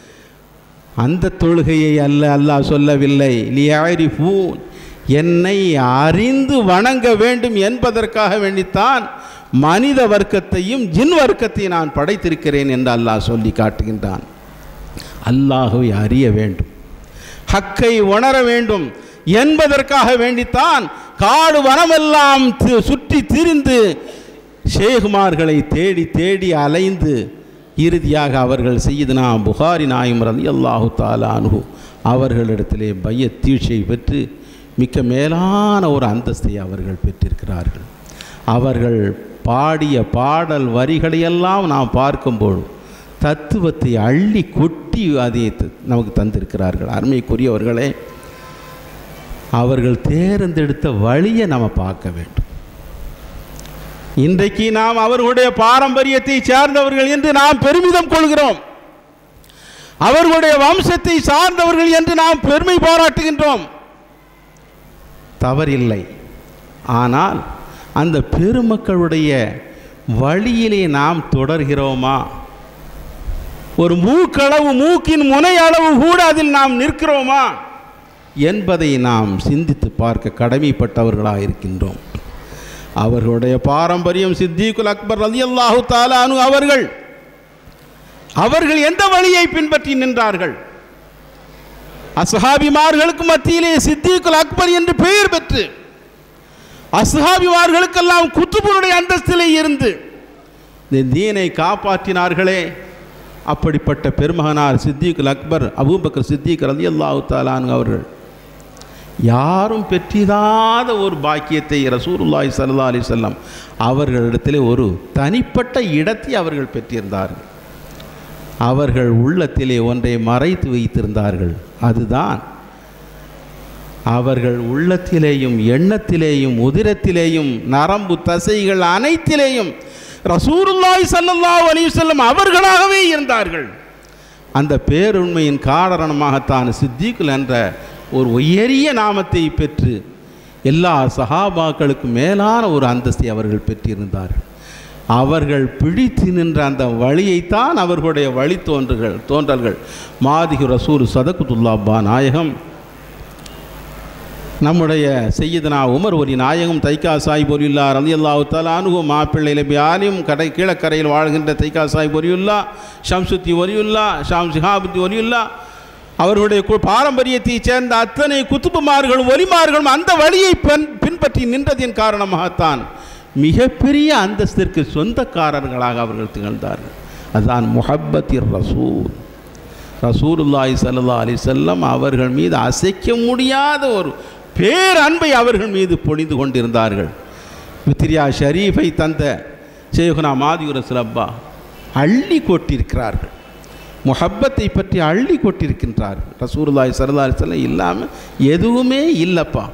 அந்த தொழுகையை அல்ல அல்லாஹ் சொல்லவில்லை லியாரிஃபூன் என்னை அறிந்து வணங்க வேண்டும் என்பதற்காக வேண்டித்தான் மனித வர்க்கத்தையும் ஜின் வர்க்கத்தையும் நான் படைத்திருக்கிறேன் என்று அல்லாஹ் சொல்லி காட்டுகின்றான் அல்லாஹுவை அறிய வேண்டும் ஹக்கை உணர வேண்டும் என்பதற்காக வேண்டித்தான் காடு வனமெல்லாம் தி- சுற்றி திரிந்து ஷேகுமார்களை தேடி தேடி அலைந்து இறுதியாக அவர்கள் செய்யுதுனா புகாரி நாயம் ரலி அல்லாஹு தாலானு அவர்களிடத்திலே பைய தீட்சை பெற்று மிக்க மேலான ஒரு அந்தஸ்தை அவர்கள் பெற்றிருக்கிறார்கள் அவர்கள் பாடிய பாடல் வரிகளையெல்லாம் நாம் பார்க்கும்போது தத்துவத்தை அள்ளி கொட்டி அதை த- நமக்கு தந்திருக்கிறார்கள் அருமைக்குரியவர்களே அவர்கள் தேர்ந்தெடுத்த வழியை நம்ம பார்க்க வேண்டும் இன்றைக்கு நாம் அவர்களுடைய பாரம்பரியத்தை சார்ந்தவர்கள் என்று நாம் பெருமிதம் கொள்கிறோம் அவர்களுடைய வம்சத்தை சார்ந்தவர்கள் என்று நாம் பெருமை பாராட்டுகின்றோம் தவறில்லை ஆனால் அந்த பெருமக்களுடைய வழியிலே நாம் தொடர்கிறோமா ஒரு மூக்களவு மூக்கின் முனை அளவு கூட அதில் நாம் நிற்கிறோமா என்பதை நாம் சிந்தித்து பார்க்க கடமைப்பட்டவர்களாக இருக்கின்றோம் அவர்களுடைய பாரம்பரியம் சித்திகுல் அக்பர் ரலி அல்லாஹு தாலானு அவர்கள் அவர்கள் எந்த வழியை பின்பற்றி நின்றார்கள் அஸ்ஹாபிமார்களுக்கு மத்தியிலே சித்திகுல் அக்பர் என்று பெயர் பெற்று அஸ்ஹாபிமார்களுக்கெல்லாம் குத்துபுருடைய அந்தஸ்திலே இருந்து இந்த தீனை காப்பாற்றினார்களே அப்படிப்பட்ட பெருமகனார் சித்திகுல் அக்பர் அபூபக்கர் சித்திக் ரலி அல்லாஹு தாலானு அவர்கள் யாரும் பெற்றிடாத ஒரு பாக்கியத்தை ரசூலுல்லாஹி ஸல்லல்லாஹு அலைஹி வஸல்லம் அவர்களிடத்திலே ஒரு தனிப்பட்ட இடத்தை அவர்கள் பெற்றிருந்தார்கள் அவர்கள் உள்ளத்திலே ஒன்றை மறைத்து வைத்திருந்தார்கள் அதுதான் அவர்கள் உள்ளத்திலேயும் எண்ணத்திலேயும் உதிரத்திலேயும் நரம்பு தசைகள் அனைத்திலேயும் ரசூலுல்லாஹி ஸல்லல்லாஹு அலைஹி வஸல்லம் அவர்களாகவே இருந்தார்கள் அந்த பேருண்மையின் காரணமாகத்தான் சித்திகுல் என்ற ஒரு உயரிய நாமத்தை பெற்று எல்லா சஹாபாக்களுக்கு மேலான ஒரு அந்தஸ்தை அவர்கள் பெற்றிருந்தார்கள் அவர்கள் பிடித்து நின்ற அந்த வழியைத்தான் அவர்களுடைய வழி தோன்றுகள் தோன்றல்கள் மாதிகு ரசூல் சதகுத்துல்லாபா நாயகம் நம்முடைய செய்யதனா உமர் ஒரு நாயகம் தைக்கா சாய் பொரியுல்லா ரலி அல்லாஹு தலானுகு மாப்பிள்ளை நபி ஆலிம் கடை கீழக்கரையில் வாழ்கின்ற தைக்கா சாய் பொரியுல்லா ஷம்சுத்தி ஒரியுல்லா ஷாம் சிஹாபுத்தி ஒரியுல்லா அவர்களுடைய கு- பாரம்பரியத்தைச் சேர்ந்த அத்தனை குத்துபுமார்களும் ஒலிமார்களும் அந்த வழியை பின் பின்பற்றி நின்றதின் காரணமாகத்தான் மிகப்பெரிய அந்தஸ்திற்கு சொந்தக்காரர்களாக அவர்கள் திகழ்ந்தார்கள் அதுதான் முஹப்பத்திர் ரசூல் ரசூலுல்லாஹி ஸல்லல்லாஹு அலைஹி வஸல்லம் அவர்கள் மீது அசைக்க முடியாத ஒரு பேரன்பை அவர்கள் மீது பொழிந்து கொண்டிருந்தார்கள் வித்ரியா ஷரீஃபை தந்த ஷேகுனா மாதியுர சிலப்பா அள்ளி கொட்டியிருக்கிறார்கள் முஹப்பத்தை பற்றி அள்ளி கொட்டியிருக்கின்றார்கள் ரசூலுல்லாஹி ஸல்லல்லாஹு அலைஹி வஸல்லம் இல்லாமல் எதுவுமே இல்லைப்பா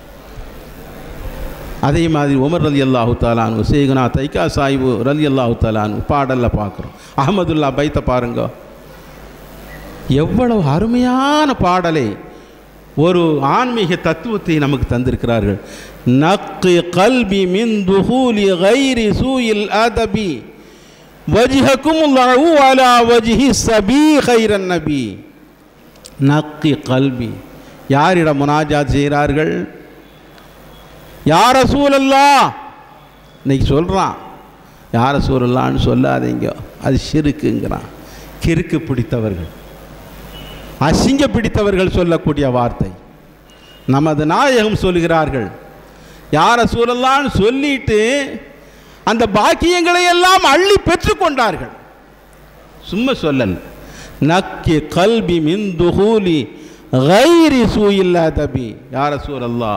அதே மாதிரி உமர் ரலி அல்லாஹு தாலானு சேகுனா தைக்கா சாஹிபு ரலி அல்லாஹு தாலானு பாடலில் பார்க்குறோம் அஹமதுல்லா பைத்தை பாருங்க எவ்வளவு அருமையான பாடலை ஒரு ஆன்மீக தத்துவத்தை நமக்கு தந்திருக்கிறார்கள் நக்கு கல்பி மின் துஹூலி கைரி சூயில் அதபி வஜிஹக்கும் லஹு அலா வஜிஹி சபி கைரன் நபி நக்கி கல்வி யாரிடம் முனாஜாத் செய்கிறார்கள் யார சூழல்லா இன்னைக்கு சொல்கிறான் யார சூழல்லான்னு சொல்லாதீங்க அது சிறுக்குங்கிறான் கிறுக்கு பிடித்தவர்கள் அசிங்க பிடித்தவர்கள் சொல்லக்கூடிய வார்த்தை நமது நாயகம் சொல்கிறார்கள் யார சூழல்லான்னு சொல்லிட்டு அந்த பாக்கியங்களை எல்லாம் அள்ளி பெற்றுக்கொண்டார்கள் சும்மா சொல்லல் நக்கி கல்வி மின் துஹூலி கைரி சூயில்லா தபி யார சூழல்லா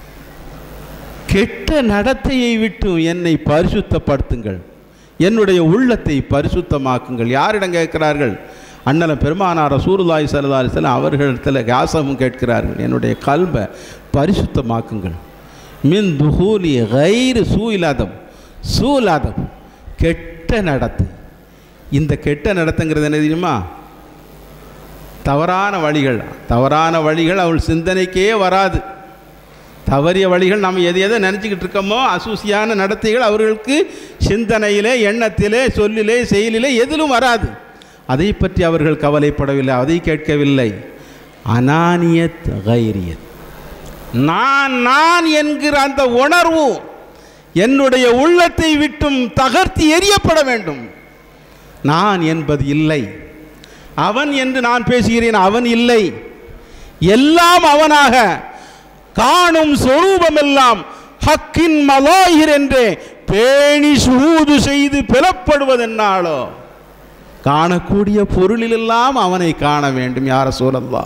கெட்ட நடத்தையை விட்டு என்னை பரிசுத்தப்படுத்துங்கள் என்னுடைய உள்ளத்தை பரிசுத்தமாக்குங்கள் யாரிடம் கேட்கிறார்கள் அண்ணலம் பெருமானார் ரசூலுல்லாஹி ஸல்லல்லாஹு அலைஹி வஸல்லம் அவர்களிடத்தில் யாசமும் கேட்கிறார்கள் என்னுடைய கல்வை பரிசுத்தமாக்குங்கள் மின் துஹூலி கைரு சூயிலாதம் சூலாதம் கெட்ட நடத்தை இந்த கெட்ட நடத்தைங்கிறது என்ன தெரியுமா தவறான வழிகள் தவறான வழிகள் அவள் சிந்தனைக்கே வராது தவறிய வழிகள் நாம் எதை எதை நினச்சிக்கிட்டு இருக்கோமோ அசூசியான நடத்தைகள் அவர்களுக்கு சிந்தனையிலே எண்ணத்திலே சொல்லிலே செயலிலே எதிலும் வராது அதை பற்றி அவர்கள் கவலைப்படவில்லை அதை கேட்கவில்லை அனானியத் கைரியத் நான் நான் என்கிற அந்த உணர்வு என்னுடைய உள்ளத்தை விட்டும் தகர்த்தி எரியப்பட வேண்டும் நான் என்பது இல்லை அவன் என்று நான் பேசுகிறேன் அவன் இல்லை எல்லாம் அவனாக காணும் சொரூபமெல்லாம் ஹக்கின் மலாயிர் என்றே பேணி சுகூது செய்து பிறப்படுவதென்னாலோ காணக்கூடிய பொருளிலெல்லாம் அவனை காண வேண்டும் யார சூழல்லா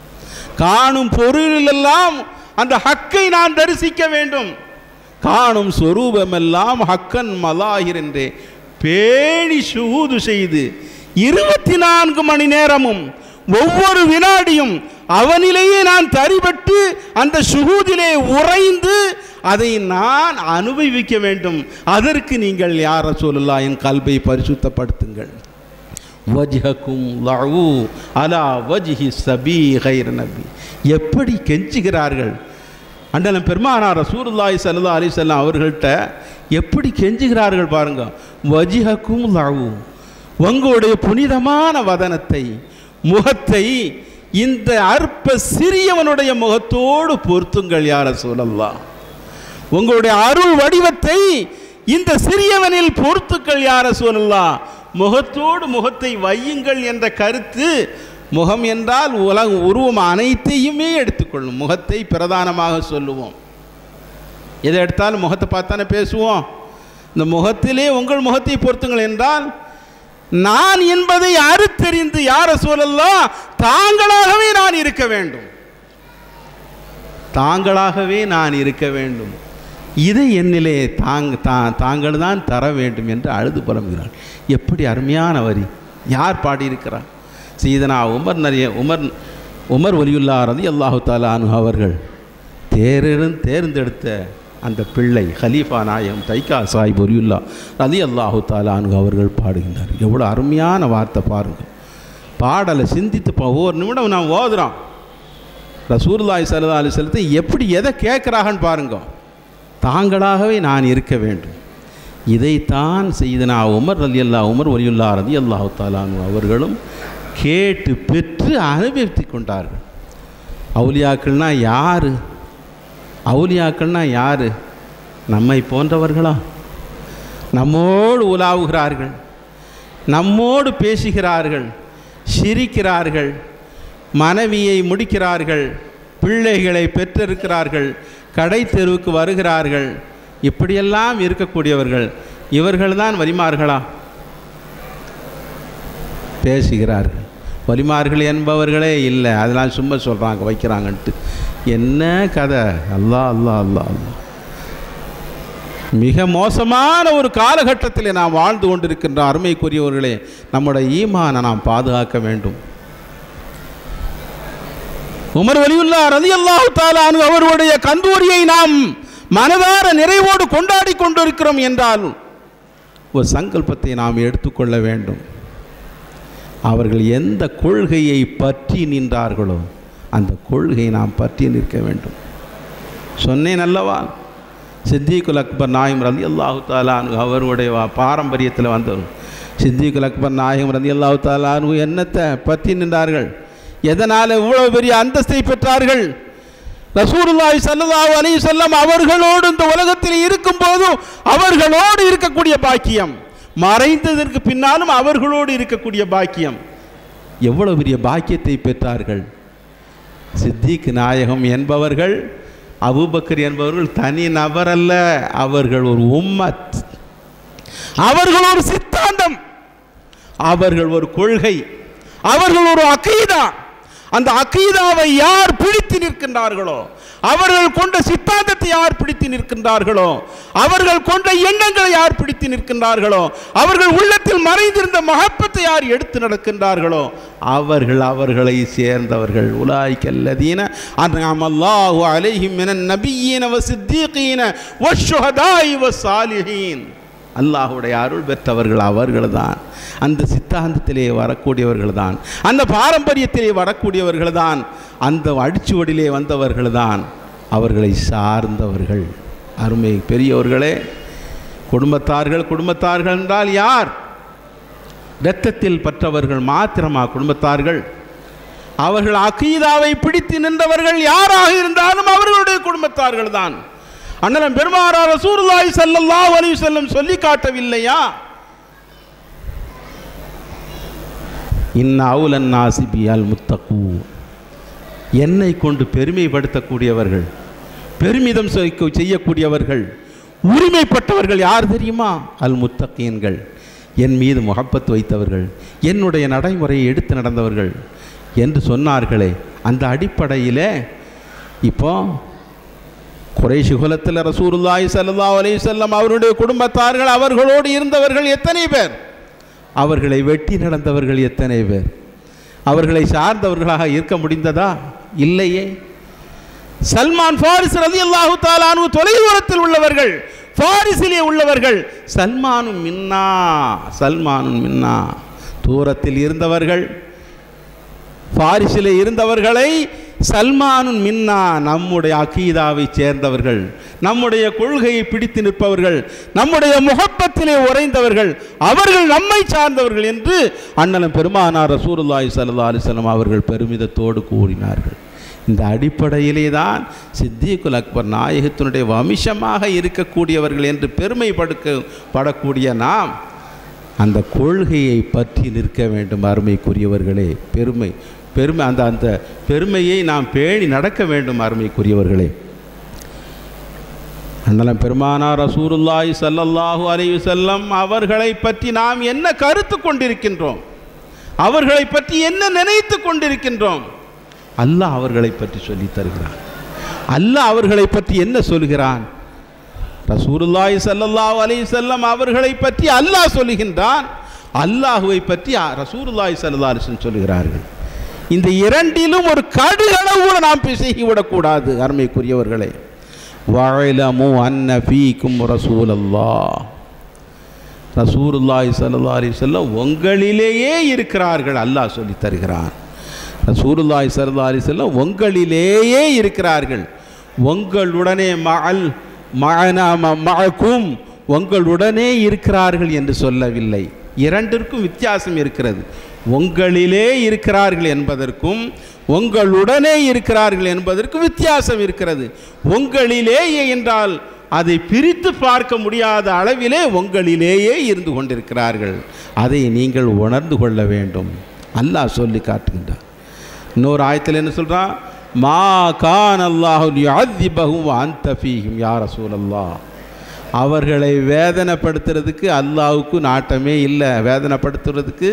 காணும் பொருளிலெல்லாம் அந்த ஹக்கை நான் தரிசிக்க வேண்டும் காணும் சொரூபமெல்லாம் ஹக்கன் மலாயிர் என்றே பேணி சுகூது செய்து இருபத்தி நான்கு மணி நேரமும் ஒவ்வொரு வினாடியும் அவனிலேயே நான் தரிபட்டு அந்த சுகூதிலே உறைந்து அதை நான் அனுபவிக்க வேண்டும் அதற்கு நீங்கள் யார சொல்லலா என் கல்வை பரிசுத்தப்படுத்துங்கள் வஜ்ஹக்கும் லஹு அலா வஜ்ஹி சபி கைர் நபி எப்படி கெஞ்சுகிறார்கள் அண்டலம் பெருமானார் ரசூலுல்லாஹி ஸல்லல்லாஹு அலைஹி வஸல்லம் அவர்கள்ட்ட எப்படி கெஞ்சுகிறார்கள் பாருங்க வஜ்ஹக்கும் லஹு உங்களுடைய புனிதமான வதனத்தை முகத்தை இந்த அற்ப சிறியவனுடைய முகத்தோடு பொருத்துங்கள் யார சூழல்லா உங்களுடைய அருள் வடிவத்தை இந்த சிறியவனில் பொறுத்துக்கள் யார சூழல்லா முகத்தோடு முகத்தை வையுங்கள் என்ற கருத்து முகம் என்றால் உலக உருவம் அனைத்தையுமே எடுத்துக்கொள்ளும் முகத்தை பிரதானமாக சொல்லுவோம் எதை எடுத்தாலும் முகத்தை பார்த்தானே பேசுவோம் இந்த முகத்திலே உங்கள் முகத்தை பொறுத்துங்கள் என்றால் நான் என்பதை அறுத்தறிந்து யார சொல்லலாம் தாங்களாகவே நான் இருக்க வேண்டும் தாங்களாகவே நான் இருக்க வேண்டும் இதை என்னிலே தாங்க தா தாங்கள் தான் தர வேண்டும் என்று அழுது புலம்புகிறார் எப்படி அருமையான வரி யார் பாடியிருக்கிறார் சீதனா உமர் நிறைய உமர் உமர் ஒலியுல்லா ரதி அல்லாஹு தாலானு அவர்கள் தேரிருந்து தேர்ந்தெடுத்த அந்த பிள்ளை ஹலீஃபா நாயகம் தைக்கா சாஹிப் ஒலியுல்லா ரதி அல்லாஹு தாலானு அவர்கள் பாடுகின்றார் எவ்வளோ அருமையான வார்த்தை பாருங்கள் பாடலை சிந்தித்து பா ஒவ்வொரு நிமிடம் நான் ஓதுறோம் ரசூர்லாய் சல்லா அலி செலுத்து எப்படி எதை கேட்குறாங்கன்னு பாருங்க தாங்களாகவே நான் இருக்க வேண்டும் இதைத்தான் செய்தனா உமர் ரலி அல்லா உமர் ஒலியுல்லா ரதி அல்லாஹு தாலானு அவர்களும் கேட்டு பெற்று அனுபவித்து கொண்டார்கள் அவுலியாக்கள்னா யார் அவுலியாக்கள்னா யார் நம்மை போன்றவர்களா நம்மோடு உலாவுகிறார்கள் நம்மோடு பேசுகிறார்கள் சிரிக்கிறார்கள் மனைவியை முடிக்கிறார்கள் பிள்ளைகளை பெற்றிருக்கிறார்கள் கடை தெருவுக்கு வருகிறார்கள் இப்படியெல்லாம் இருக்கக்கூடியவர்கள் இவர்கள்தான் வலிமார்களா பேசுகிறார்கள் வலிமார்கள் என்பவர்களே இல்லை அதெல்லாம் சும்மா சொல்கிறாங்க வைக்கிறாங்கன்ட்டு என்ன கதை அல்லாஹ் அல்லாஹ் அல்லாஹ் அல்லாஹ் மிக மோசமான ஒரு காலகட்டத்தில் நாம் வாழ்ந்து கொண்டிருக்கின்ற அருமைக்குரியவர்களே நம்முடைய ஈமானை நாம் பாதுகாக்க வேண்டும் உமர் வலியுல்லா ரதி அல்லாஹு தாலானு அவருடைய கந்தூரியை நாம் மனதார நிறைவோடு கொண்டாடி கொண்டிருக்கிறோம் என்றால் ஒரு சங்கல்பத்தை நாம் எடுத்துக்கொள்ள வேண்டும் அவர்கள் எந்த கொள்கையை பற்றி நின்றார்களோ அந்த கொள்கையை நாம் பற்றி நிற்க வேண்டும் சொன்னேன் அல்லவா சித்திகுல் அக்பர் நாயம் ரதி அல்லாஹு தாலானு அவருடைய வா- பாரம்பரியத்தில் வந்தவர் சித்திகுல் அக்பர் நாயம் ரதி அல்லாஹு தாலானு என்னத்தை பற்றி நின்றார்கள் எதனால் இவ்வளவு பெரிய அந்தஸ்தை பெற்றார்கள் ரசூலுல்லாஹி ஸல்லல்லாஹு அலைஹி வஸல்லம் அவர்களோடு இந்த உலகத்தில் இருக்கும்போதும் அவர்களோடு இருக்கக்கூடிய பாக்கியம் மறைந்ததற்கு பின்னாலும் அவர்களோடு இருக்கக்கூடிய பாக்கியம் எவ்வளவு பெரிய பாக்கியத்தை பெற்றார்கள் சித்திக் நாயகம் என்பவர்கள் அபூபக்கர் என்பவர்கள் தனி நபர் அல்ல அவர்கள் ஒரு உம்மத் அவர்கள் ஒரு சித்தாந்தம் அவர்கள் ஒரு கொள்கை அவர்கள் ஒரு அக்கீதா அந்த அக்கீதாவை யார் பிடித்து நிற்கின்றார்களோ அவர்கள் கொண்ட சித்தாந்தத்தை யார் பிடித்து நிற்கின்றார்களோ அவர்கள் கொண்ட எண்ணங்களை யார் பிடித்து நிற்கின்றார்களோ அவர்கள் உள்ளத்தில் மறைந்திருந்த மகப்பத்தை யார் எடுத்து நடக்கின்றார்களோ அவர்கள் அவர்களை சேர்ந்தவர்கள் உலாய்க்கல்லதீன அன்அமல்லாஹு அலைஹிம் மினன் நபியீன வ சித்தீகீன வ ஷுஹதாஇ வ சாலிஹீன் அல்லாஹுடைய அருள் பெற்றவர்கள் அவர்கள்தான் அந்த சித்தாந்தத்திலே வரக்கூடியவர்கள் தான் அந்த பாரம்பரியத்திலே வரக்கூடியவர்கள் தான் அந்த அடிச்சுவடிலே வந்தவர்கள் தான் அவர்களை சார்ந்தவர்கள் அருமை பெரியவர்களே குடும்பத்தார்கள் குடும்பத்தார்கள் என்றால் யார் இரத்தத்தில் பற்றவர்கள் மாத்திரமா குடும்பத்தார்கள் அவர்கள் அகீதாவை பிடித்து நின்றவர்கள் யாராக இருந்தாலும் அவர்களுடைய குடும்பத்தார்கள் தான் அண்ணலம் பெருமாறா ரசூலுல்லாஹி ஸல்லல்லாஹு அலைஹி வஸல்லம் சொல்லி காட்டவில்லையா இன்ன அவுலன் நாசிபி அல் முத்தகு என்னை கொண்டு பெருமைப்படுத்தக்கூடியவர்கள் பெருமிதம் செய்ய- செய்யக்கூடியவர்கள் உரிமைப்பட்டவர்கள் யார் தெரியுமா அல் முத்தகீன்கள் என் மீது முகப்பத் வைத்தவர்கள் என்னுடைய நடைமுறையை எடுத்து நடந்தவர்கள் என்று சொன்னார்களே அந்த அடிப்படையிலே இப்போ குறைஷி குலத்தில் ரசூலுல்லாஹி ஸல்லல்லாஹு அலைஹி வஸல்லம் அவருடைய குடும்பத்தார்கள் அவர்களோடு இருந்தவர்கள் எத்தனை பேர் அவர்களை வெட்டி நடந்தவர்கள் எத்தனை பேர் அவர்களை சார்ந்தவர்களாக இருக்க முடிந்ததா இல்லையே சல்மான் ஃபாரிஸ் ரலியல்லாஹு தாலானு தொலைதூரத்தில் உள்ளவர்கள் ஃபாரிஸிலே உள்ளவர்கள் சல்மானும் மின்னா சல்மானும் மின்னா தூரத்தில் இருந்தவர்கள் பாரிஸிலே இருந்தவர்களை சல்மானுன் மின்னா நம்முடைய அகீதாவை சேர்ந்தவர்கள் நம்முடைய கொள்கையை பிடித்து நிற்பவர்கள் நம்முடைய முகப்பத்திலே உறைந்தவர்கள் அவர்கள் நம்மை சார்ந்தவர்கள் என்று அண்ணலம் பெருமானார் ரசூலுல்லாஹி ஸல்லல்லாஹு அலைஹி வஸல்லம் அவர்கள் பெருமிதத்தோடு கூறினார்கள் இந்த அடிப்படையிலே தான் சித்திகுல் அக்பர் நாயகத்தினுடைய வம்சமாக இருக்கக்கூடியவர்கள் என்று பெருமைப்படுக்க படக்கூடிய நாம் அந்த கொள்கையை பற்றி நிற்க வேண்டும் அருமைக்குரியவர்களே பெருமை பெருமை அந்த அந்த பெருமையை நாம் பேணி நடக்க வேண்டும் அருமைக்குரியவர்களே அண்ணலம் பெருமானார் ரசூலுல்லாஹி ஸல்லல்லாஹு அலைஹி வஸல்லம் அவர்களை பற்றி நாம் என்ன கருத்து கொண்டிருக்கின்றோம் அவர்களை பற்றி என்ன நினைத்து கொண்டிருக்கின்றோம் அல்லாஹ் அவர்களை பற்றி சொல்லித் தருகிறான் அல்லாஹ் அவர்களை பற்றி என்ன சொல்கிறான் ரசூலுல்லாஹி ஸல்லல்லாஹு அலைஹி வஸல்லம் அவர்களை பற்றி அல்லாஹ் சொல்லுகின்றான் அல்லாஹுவை பற்றி அ- ரசூலுல்லாஹி ஸல்லல்லாஹு அலைஹி வஸல்லம் சொல்லுகிறார்கள் இந்த இரண்டிலும் ஒரு கடுகளவு கூட நாம் பிசகி விடக்கூடாது அருமைக்குரியவர்களே வஅலமு அன்ன ஃபீக்கும் ரசூலல்லாஹ் ரசூலுல்லாஹி ஸல்லல்லாஹு அலைஹி வஸல்லம் உங்களிலேயே இருக்கிறார்கள் அல்லாஹ் சொல்லி தருகிறான் ரசூலுல்லாஹி ஸல்லல்லாஹு அலைஹி வஸல்லம் உங்களிலேயே இருக்கிறார்கள் உங்களுடனே மஅல் மஅனா ம- மஅக்கும் உங்களுடனே இருக்கிறார்கள் என்று சொல்லவில்லை இரண்டிற்கும் வித்தியாசம் இருக்கிறது உங்களிலே இருக்கிறார்கள் என்பதற்கும் உங்களுடனே இருக்கிறார்கள் என்பதற்கும் வித்தியாசம் இருக்கிறது உங்களிலேயே என்றால் அதை பிரித்து பார்க்க முடியாத அளவிலே உங்களிலேயே இருந்து கொண்டிருக்கிறார்கள் அதை நீங்கள் உணர்ந்து கொள்ள வேண்டும் அல்லாஹ் சொல்லி காட்டுகின்றார் இன்னொரு ஆயத்தில் என்ன சொல்கிறான் மா கான் அல்லாஹு யுஅذிபஹும் அந்த ஃபீஹிம் யா ரசூலல்லாஹ் அவர்களை வேதனைப்படுத்துறதுக்கு அல்லாஹ்வுக்கு நாட்டமே இல்லை வேதனைப்படுத்துறதுக்கு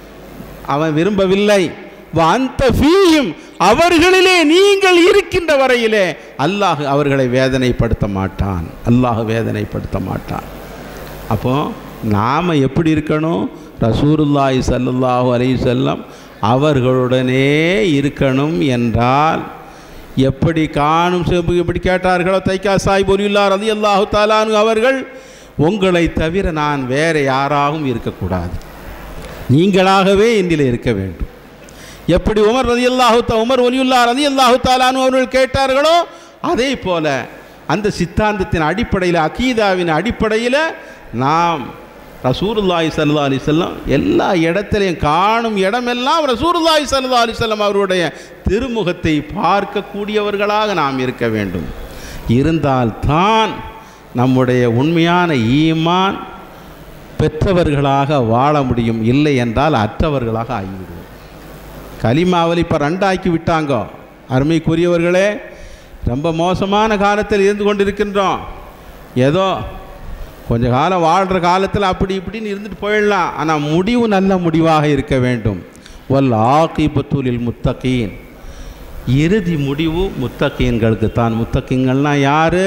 அவன் விரும்பவில்லை அந்த ஃபீயும் அவர்களிலே நீங்கள் இருக்கின்ற வரையிலே அல்லாஹ் அவர்களை வேதனைப்படுத்த மாட்டான் அல்லாஹ் வேதனைப்படுத்த மாட்டான் அப்போ நாம் எப்படி இருக்கணும் ரசூருல்லாஹி ஸல்லல்லாஹு அலைஹி வஸல்லம் அவர்களுடனே இருக்கணும் என்றால் எப்படி காணும் செம்பு எப்படி கேட்டார்களோ தைக்கா சாய் பொலியுல்லா ரதி அல்லாஹு தாலானு அவர்கள் உங்களை தவிர நான் வேறு யாராகவும் இருக்கக்கூடாது நீங்களாகவே என்னில் இருக்க வேண்டும் எப்படி உமர் ரதி அல்லாஹு உமர் ஒலியுல்லா ரதி அல்லாஹு தாலானு அவர்கள் கேட்டார்களோ அதே போல அந்த சித்தாந்தத்தின் அடிப்படையில் அகீதாவின் அடிப்படையில் நாம் ரசூருல்லாஹி சல்லா அலிசல்லாம் எல்லா இடத்திலையும் காணும் இடமெல்லாம் ரசூருல்லாஹி சல்லா அலிசல்லாம் அவருடைய திருமுகத்தை பார்க்கக்கூடியவர்களாக நாம் இருக்க வேண்டும் இருந்தால்தான் நம்முடைய உண்மையான ஈமான் பெற்றவர்களாக வாழ முடியும் இல்லை என்றால் அற்றவர்களாக ஆகிவிடுவோம் கலிமாவல் இப்போ ரெண்டாக்கி விட்டாங்க அருமைக்குரியவர்களே ரொம்ப மோசமான காலத்தில் இருந்து கொண்டிருக்கின்றோம் ஏதோ கொஞ்ச காலம் வாழ்கிற காலத்தில் அப்படி இப்படின்னு இருந்துட்டு போயிடலாம் ஆனால் முடிவு நல்ல முடிவாக இருக்க வேண்டும் வல் ஆகிபத்துலில் முத்தகீன் இறுதி முடிவு முத்தகீன்களுக்கு தான் முத்தகீன்கள்னால் யார்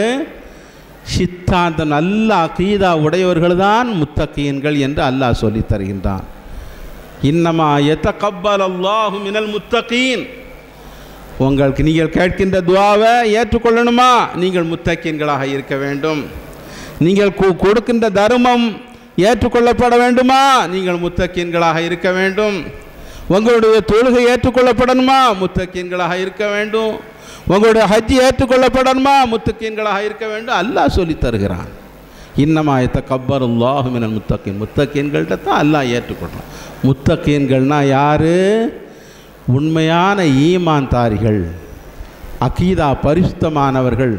சித்தாந்த நல்ல அகீதா உடையவர்கள் தான் முத்தகீன்கள் என்று அல்லாஹ் சொல்லித் தருகின்றான் இன்னமா எத்த கப்பல் அல்லாஹு மினல் முத்தகீன் உங்களுக்கு நீங்கள் கேட்கின்ற துவாவை ஏற்றுக்கொள்ளணுமா நீங்கள் முத்தக்கீன்களாக இருக்க வேண்டும் நீங்கள் கு- கொடுக்கின்ற தர்மம் ஏற்றுக்கொள்ளப்பட வேண்டுமா நீங்கள் முத்தக்கீன்களாக இருக்க வேண்டும் உங்களுடைய தொழுகை ஏற்றுக்கொள்ளப்படணுமா முத்தக்கீன்களாக இருக்க வேண்டும் உங்களுடைய ஹஜ் ஏற்றுக்கொள்ளப்படணுமா முத்தக்கீன்களாக இருக்க வேண்டும் அல்லாஹ் சொல்லித் தருகிறான் இன்னமாயத்த கப்பர் அல்லாஹு மினல் முத்தக்கீன் முத்தக்கீன்கள்கிட்ட தான் அல்லாஹ் ஏற்றுக்கொள்கிறான் முத்தக்கீன்கள்னா யாரு உண்மையான ஈமான்தாரிகள் அகீதா பரிசுத்தமானவர்கள்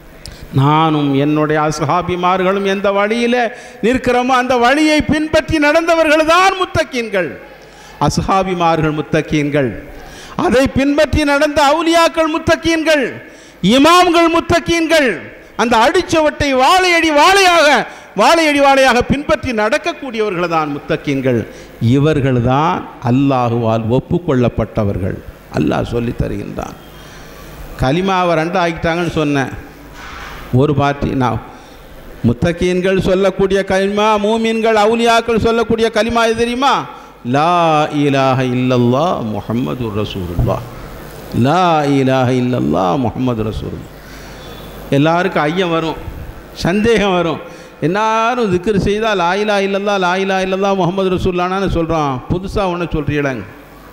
நானும் என்னுடைய அஸ்ஹாபிமார்களும் எந்த வழியில் நிற்கிறோமோ அந்த வழியை பின்பற்றி நடந்தவர்கள் தான் முத்தக்கீன்கள் அஸ்ஹாபிமார்கள் முத்தக்கீன்கள் அதை பின்பற்றி நடந்த அவுலியாக்கள் முத்தக்கீன்கள் இமாம்கள் முத்தக்கீன்கள் அந்த அடிச்சவட்டை வாழையடி வாழையாக வாழையடி வாழையாக பின்பற்றி நடக்கக்கூடியவர்கள் தான் முத்தக்கீன்கள் இவர்கள் தான் அல்லாஹுவால் ஒப்புக்கொள்ளப்பட்டவர்கள் அல்லாஹ் சொல்லித் தருகின்றான் கலிமாவை ரெண்டு ஆக்கிட்டாங்கன்னு சொன்னேன் ஒரு பார்ட்டி நான் முத்தகீன்கள் சொல்லக்கூடிய கலிமா மூமின்கள் அவுலியாக்கள் சொல்லக்கூடிய கலிமா எது தெரியுமா லா இலாஹ இல்லல்லா முஹம்மது ரசூலுல்லா லா இலாஹ இல்லல்லா முஹம்மது ரசூலுல்லா எல்லாருக்கும் ஐயம் வரும் சந்தேகம் வரும் எல்லாரும் திக்ரு செய்தால் லாயிலா இல்லல்லா லாயிலா இல்லல்லா முகமது ரசூல்லான்னு சொல்கிறான் புதுசாக ஒன்று சொல்கிறீங்களேங்க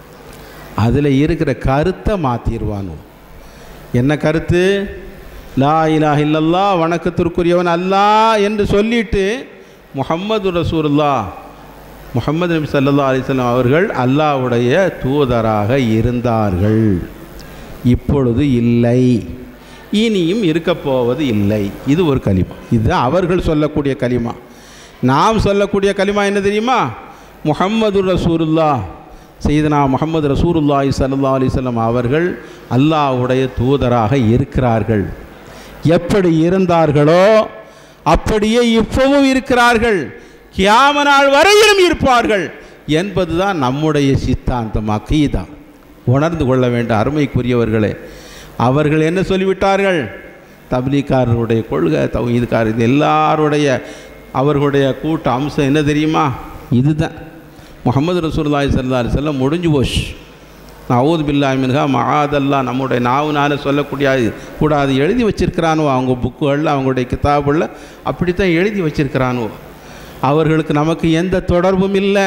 அதில் இருக்கிற கருத்தை மாற்றிடுவானு என்ன கருத்து லா இலாஹ இல்லல்லா வணக்கத்திற்குரியவன் அல்லாஹ் என்று சொல்லிட்டு முஹம்மது ரசூலுல்லா முஹம்மது நபி ஸல்லல்லாஹு அலைஹி வஸல்லம் அவர்கள் அல்லாஹ்வுடைய தூதராக இருந்தார்கள் இப்பொழுது இல்லை இனியும் இருக்கப் போவது இல்லை இது ஒரு கலிமா இது அவர்கள் சொல்லக்கூடிய கலிமா நாம் சொல்லக்கூடிய கலிமா என்ன தெரியுமா முஹம்மது ரசூலுல்லா செய்தனா முகமது ரசூலுல்லாஹி ஸல்லல்லாஹு அலைஹி வஸல்லம் அவர்கள் அல்லாஹ்வுடைய தூதராக இருக்கிறார்கள் எப்படி இருந்தார்களோ அப்படியே இப்பவும் இருக்கிறார்கள் கியாம நாள் வரையிலும் இருப்பார்கள் என்பதுதான் நம்முடைய சித்தாந்தம் அகீதா உணர்ந்து கொள்ள வேண்டும் அருமைக்குரியவர்களே அவர்கள் என்ன சொல்லிவிட்டார்கள் தப்லீக்காரருடைய கொள்கை தௌஹீதுக்காரர் இது எல்லாருடைய அவர்களுடைய கூட்ட அம்சம் என்ன தெரியுமா இதுதான் முகமது ரசூலுல்லாஹி ஸல்லல்லாஹு அலைஹி வஸல்லம் முடிஞ்சு போச்சு நவூத் பில்லாஹி மின்ஹா மகாதல்லா நம்முடைய நாவுனால சொல்லக்கூடிய கூடாது எழுதி வச்சிருக்கிறானோ அவங்க புக்குகளில் அவங்களுடைய கிதாபுகளில் அப்படித்தான் எழுதி வச்சிருக்கிறானோ அவர்களுக்கு நமக்கு எந்த தொடர்பும் இல்லை